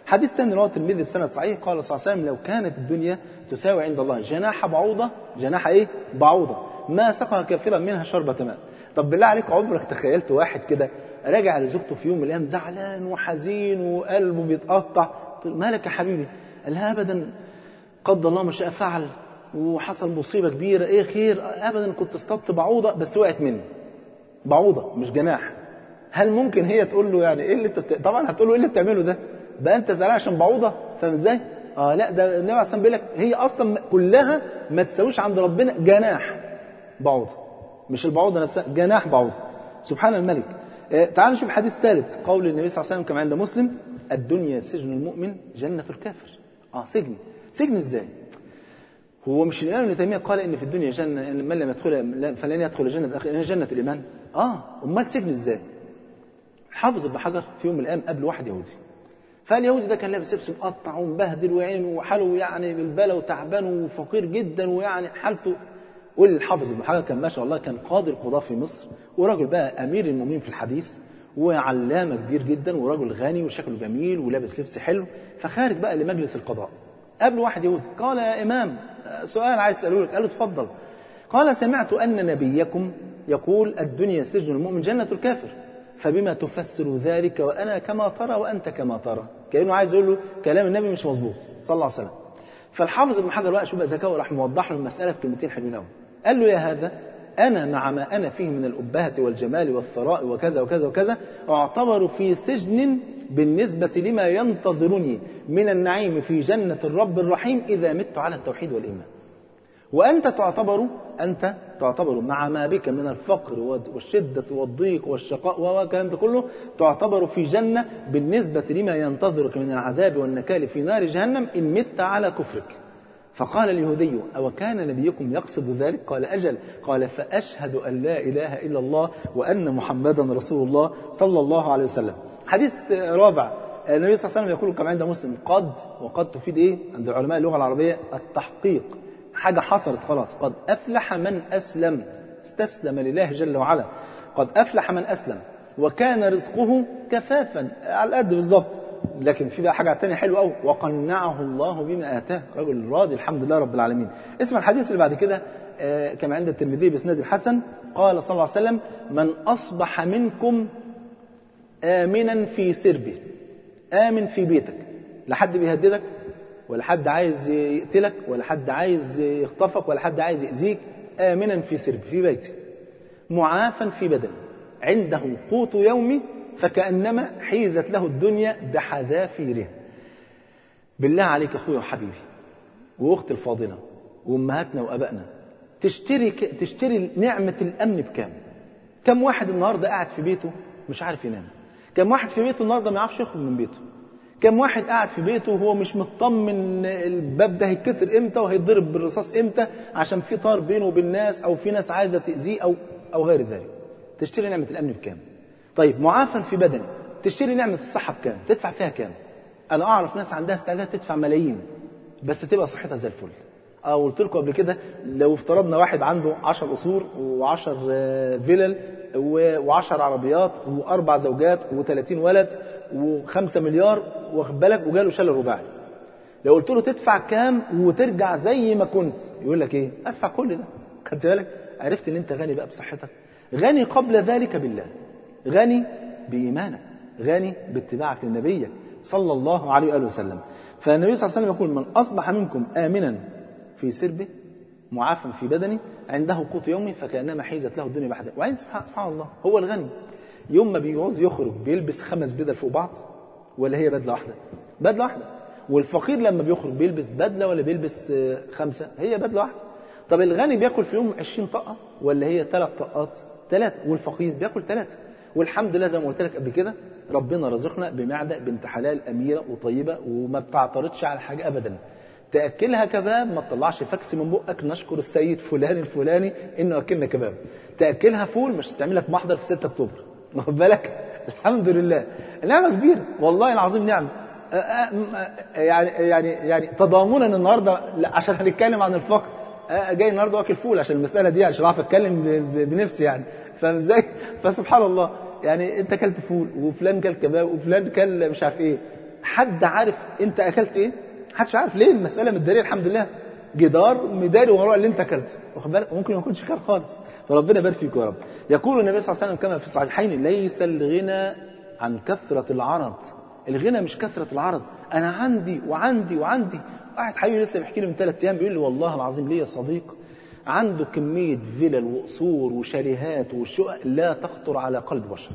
[SPEAKER 2] حديث ثاني رواه الترمذي بسند صحيح قال صلى الله عليه وسلم لو كانت الدنيا تساوي عند الله جناح بعوضة جناح إيه بعوضة ما سقى كافرا منها شربة ماء طب بالله عليك عمرك تخيلت واحد كده راجع لزوجته في يوم من الأيام زعلان وحزين وقلبه بيتقطع مالك يا حبيبي قال لها أبدا قدر الله ما شاء فعل وحصل مصيبة كبيرة ايه خير ابدا كنت اصطدت بعوضة بس وقعت مني بعوضة مش جناح هل ممكن هي تقول له يعني ايه اللي انت بت... طبعا هتقول له ايه اللي بتعمله ده بقى انت زعلان عشان بعوضة فاهم ازاي اه لا ده النبي عليه الصلاه بيقول لك هي اصلا كلها ما تساويش عند ربنا جناح بعوضة مش البعوضة نفسها جناح بعوضة سبحان الملك آه تعال نشوف حديث ثالث قول النبي صلى الله عليه وسلم كما عند مسلم الدنيا سجن المؤمن جنة الكافر اه سجن سجن ازاي هو مش الإمام ابن تيمية قال إن في الدنيا جنة من لم يدخل فلن يدخل جنة أخي جنة الإيمان آه أمال سجن إزاي حافظ ابن حجر في يوم من الأيام قبل واحد يهودي فاليهودي ده كان لابس لبس مقطع ومبهدل وعينه وحاله يعني بالبلا وتعبان وفقير جدا ويعني حالته والحافظ ابن حجر كان ما شاء الله كان قاضي القضاة في مصر وراجل بقى أمير المؤمنين في الحديث وعلامة كبير جدا ورجل غني وشكله جميل ولابس لبس حلو فخارج بقى لمجلس القضاء قبل واحد يهودي قال يا إمام سؤال عايز أسأله لك قال له اتفضل قال سمعت أن نبيكم يقول الدنيا سجن المؤمن جنة الكافر فبما تفسر ذلك وأنا كما ترى وأنت كما ترى كأنه عايز يقول له كلام النبي مش مظبوط صلى الله عليه وسلم فالحافظ ابن حجر بقى شوف بقى ذكاء راح موضح له المسألة في كلمتين حلوين قوي قال له يا هذا أنا مع ما أنا فيه من الأبهة والجمال والثراء وكذا وكذا وكذا أعتبر في سجن بالنسبة لما ينتظرني من النعيم في جنة الرب الرحيم إذا مت على التوحيد والإيمان وأنت تعتبر أنت تعتبر مع ما بك من الفقر والشدة والضيق والشقاء والكلام ده كله تعتبر في جنة بالنسبة لما ينتظرك من العذاب والنكال في نار جهنم إن مت على كفرك فقال اليهودي أو كان نبيكم يقصد ذلك قال أجل قال فأشهد أن لا إله إلا الله وأن محمدا رسول الله صلى الله عليه وسلم حديث رابع النبي صلى الله عليه وسلم يقول كما عند مسلم قد وقد تفيد إيه عند علماء اللغة العربية التحقيق حاجة حصلت خلاص قد أفلح من أسلم استسلم لله جل وعلا قد أفلح من أسلم وكان رزقه كفافا على القد بالظبط لكن في بقى حاجة تانية حلوة قوي وقنعه الله بما آتاه رجل راضي الحمد لله رب العالمين اسمع الحديث اللي بعد كده آه كما عند الترمذي باسناد الحسن قال صلى الله عليه وسلم من أصبح منكم آمنا في سربه آمن في بيتك لا حد بيهددك ولا حد عايز يقتلك ولا حد عايز يخطفك ولا حد عايز يأذيك آمنا في سربه في بيته معافا في بدنه عنده قوت يومي فكأنما حيزت له الدنيا بحذافيرها بالله عليك أخويا وحبيبي وأختي الفاضلة وأمهاتنا وأبائنا تشتري ك... تشتري نعمة الأمن بكام؟ كم واحد النهاردة قاعد في بيته مش عارف ينام؟ كم واحد في بيته النهاردة ما يعرفش يخرج من بيته؟ كم واحد قاعد في بيته وهو مش مطمن الباب ده هيتكسر امتى وهيتضرب بالرصاص امتى عشان في طار بينه وبين ناس او في ناس عايزه تاذيه او او غير ذلك. تشتري نعمه الامن بكام؟ طيب معافى في بدنه تشتري نعمه الصحه بكام؟ تدفع فيها كام؟ انا اعرف ناس عندها استعداد تدفع ملايين بس تبقى صحتها زي الفل. اه قلت لكم قبل كده لو افترضنا واحد عنده 10 قصور و10 فيلل و10 عربيات واربع زوجات و30 ولد و5 مليار واخد بالك وجاله شلل رباعي لو قلت له تدفع كام وترجع زي ما كنت يقول لك ايه ادفع كل ده خدت بالك عرفت ان انت غني بقى بصحتك غني قبل ذلك بالله غني بايمانك غني باتباعك لنبيك صلى الله عليه واله وسلم فالنبي صلى الله عليه وسلم يقول من اصبح منكم امنا في سربه معافى في بدنه عنده قوت يومي فكانما حيزت له الدنيا بحزن وعين سبحان الله هو الغني يوم ما بيعوز يخرج بيلبس خمس بدل فوق بعض ولا هي بدله واحده بدله واحده والفقير لما بيخرج بيلبس بدله ولا بيلبس خمسه هي بدله واحده طب الغني بياكل في يوم 20 طاقه ولا هي ثلاث طاقات ثلاثه والفقير بياكل ثلاثه والحمد لله زي ما قلت لك قبل كده ربنا رزقنا بمعده بنت حلال اميره وطيبه وما بتعترضش على حاجه ابدا تاكلها كباب ما تطلعش فكس من بقك نشكر السيد فلان الفلاني انه اكلنا كباب تاكلها فول مش تعمل لك محضر في 6 اكتوبر واخد بالك الحمد لله نعمه كبيره والله العظيم نعمه يعني يعني يعني تضامنا النهارده عشان هنتكلم عن الفقر جاي النهارده واكل فول عشان المساله دي عشان اعرف اتكلم بنفسي يعني فاهم ازاي؟ فسبحان الله يعني انت كلت فول وفلان كل كباب وفلان كل مش عارف ايه حد عارف انت اكلت ايه محدش عارف ليه المساله متداريه الحمد لله جدار مداري وراء اللي انت اكلته واخد بالك ممكن ما يكونش خير خالص فربنا يبارك فيك يا رب يقول النبي صلى الله عليه وسلم كما في الصحيحين ليس الغنى عن كثره العرض الغنى مش كثره العرض انا عندي وعندي وعندي واحد حبيبي لسه بيحكي لي من ثلاث ايام بيقول لي والله العظيم ليا صديق عنده كميه فيلل وقصور وشاليهات وشقق لا تخطر على قلب بشر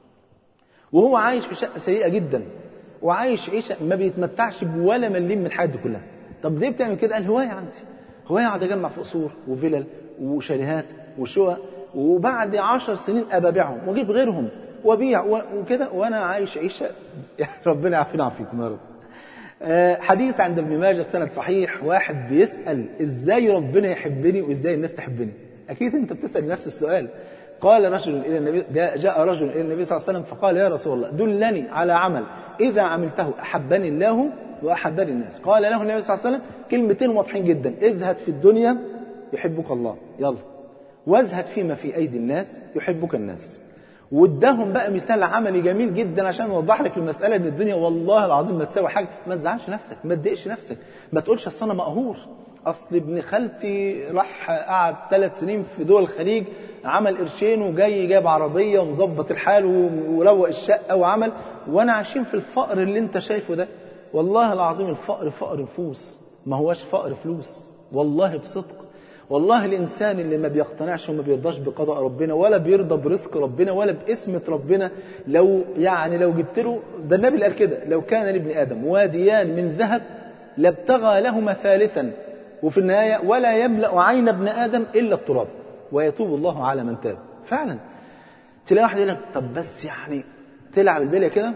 [SPEAKER 2] وهو عايش في شقه سيئه جدا وعايش عيشه ما بيتمتعش بولا مليم من حياته كلها طب ليه بتعمل كده قال هوايه عندي هوايه اقعد اجمع في قصور وفلل وشاليهات وشقق وبعد عشر سنين ابى ابيعهم واجيب غيرهم وابيع وكده وانا عايش عيشه ربنا يعافينا ويعافيكم يا رب آه، حديث عند ابن ماجه بسند صحيح واحد بيسال ازاي ربنا يحبني وازاي الناس تحبني اكيد انت بتسال نفس السؤال قال رجل الى النبي جاء, جاء رجل الى النبي صلى الله عليه وسلم فقال يا رسول الله دلني على عمل اذا عملته احبني الله واحبني الناس قال له النبي صلى الله عليه وسلم كلمتين واضحين جدا ازهد في الدنيا يحبك الله يلا وازهد فيما في ايدي الناس يحبك الناس واداهم بقى مثال عملي جميل جدا عشان يوضح لك المساله ان الدنيا والله العظيم ما تساوي حاجه ما تزعلش نفسك ما تضايقش نفسك ما تقولش اصل انا مقهور اصل ابن خالتي راح قعد ثلاث سنين في دول الخليج عمل قرشين وجاي جايب عربيه ومظبط الحال وروق الشقه وعمل وانا عايشين في الفقر اللي انت شايفه ده والله العظيم الفقر فقر نفوس ما هواش فقر فلوس والله بصدق والله الإنسان اللي ما بيقتنعش وما بيرضاش بقضاء ربنا ولا بيرضى برزق ربنا ولا باسمة ربنا لو يعني لو جبت له ده النبي اللي قال كده لو كان لابن آدم واديان من ذهب لابتغى لهما ثالثا وفي النهاية ولا يملأ عين ابن آدم إلا التراب ويتوب الله على من تاب فعلا تلاقي واحد يقول لك طب بس يعني تلعب البلية كده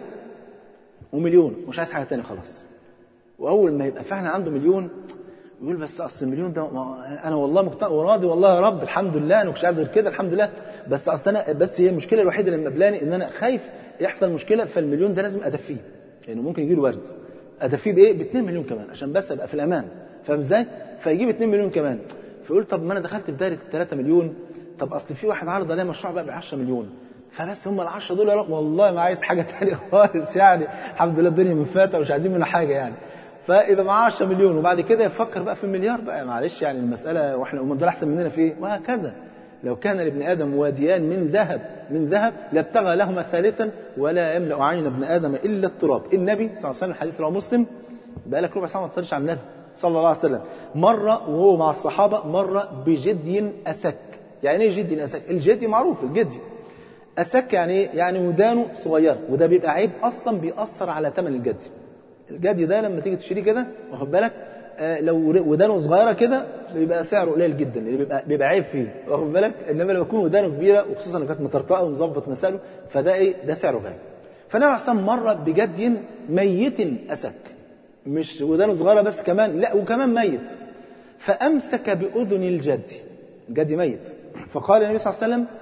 [SPEAKER 2] ومليون مش عايز حاجة تانية خلاص وأول ما يبقى فعلا عنده مليون يقول بس اصل المليون ده انا والله مقتنع وراضي والله يا رب الحمد لله انا مش عايز غير كده الحمد لله بس اصل انا بس هي المشكله الوحيده اللي مقابلاني ان انا خايف يحصل مشكله فالمليون ده لازم ادفيه لانه يعني ممكن يجي له ورد ادفيه بايه؟ ب 2 مليون كمان عشان بس ابقى في الامان فاهم ازاي؟ فيجيب 2 مليون كمان فيقول طب ما انا دخلت في دايره 3 مليون طب اصل في واحد عرض عليا مشروع بقى ب 10 مليون فبس هم ال 10 دول يا رب والله ما عايز حاجه ثانيه خالص يعني الحمد لله الدنيا من فاتة ومش عايزين منها حاجه يعني فيبقى معاه 10 مليون وبعد كده يفكر بقى في المليار بقى معلش يعني المساله واحنا هم دول احسن مننا في ايه وهكذا لو كان لابن ادم واديان من ذهب من ذهب لابتغى لهما ثالثا ولا يملا عين ابن ادم الا التراب النبي صلى الله عليه وسلم الحديث رواه مسلم بقى لك ربع ساعه ما تصليش على النبي صلى الله عليه وسلم مره وهو مع الصحابه مره بجدي اسك يعني ايه جدي اسك الجدي معروف الجدي اسك يعني ايه يعني ودانه صغيره وده بيبقى عيب اصلا بيأثر على ثمن الجدي الجدي ده لما تيجي تشتريه كده واخد بالك آه لو ودانه صغيره كده بيبقى سعره قليل جدا اللي بيبقى بيبقى عيب فيه واخد بالك انما لما يكون ودانه كبيره وخصوصا لو كانت مطرطقه ومظبط مساله فده ايه ده سعره غالي فالنبي عليه الصلاه مره بجدي ميت اسك مش ودانه صغيره بس كمان لا وكمان ميت فامسك باذن الجدي الجدي ميت فقال النبي صلى الله عليه وسلم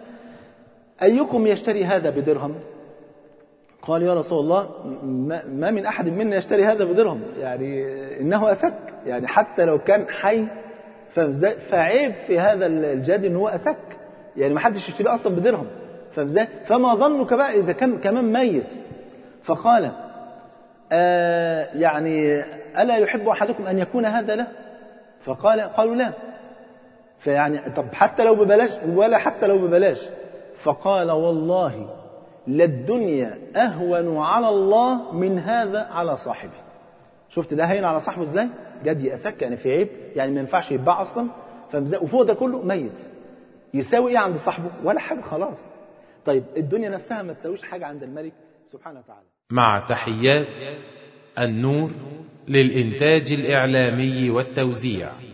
[SPEAKER 2] ايكم يشتري هذا بدرهم قال يا رسول الله ما من أحد منا يشتري هذا بدرهم يعني إنه أسك يعني حتى لو كان حي فعيب في هذا الجاد إن هو أسك يعني ما حدش يشتريه أصلا بدرهم فاهم فما ظنك بقى إذا كان كمان ميت فقال آه يعني ألا يحب أحدكم أن يكون هذا له فقال قالوا لا فيعني طب حتى لو ببلاش ولا حتى لو ببلاش فقال والله للدنيا أهون على الله من هذا على صاحبه شفت ده هين على صاحبه ازاي جد يأسك يعني في عيب يعني ما ينفعش يتباع أصلا وفوق ده كله ميت يساوي ايه عند صاحبه ولا حاجة خلاص طيب الدنيا نفسها ما تساويش حاجة عند الملك سبحانه وتعالى
[SPEAKER 1] مع تحيات النور للإنتاج الإعلامي والتوزيع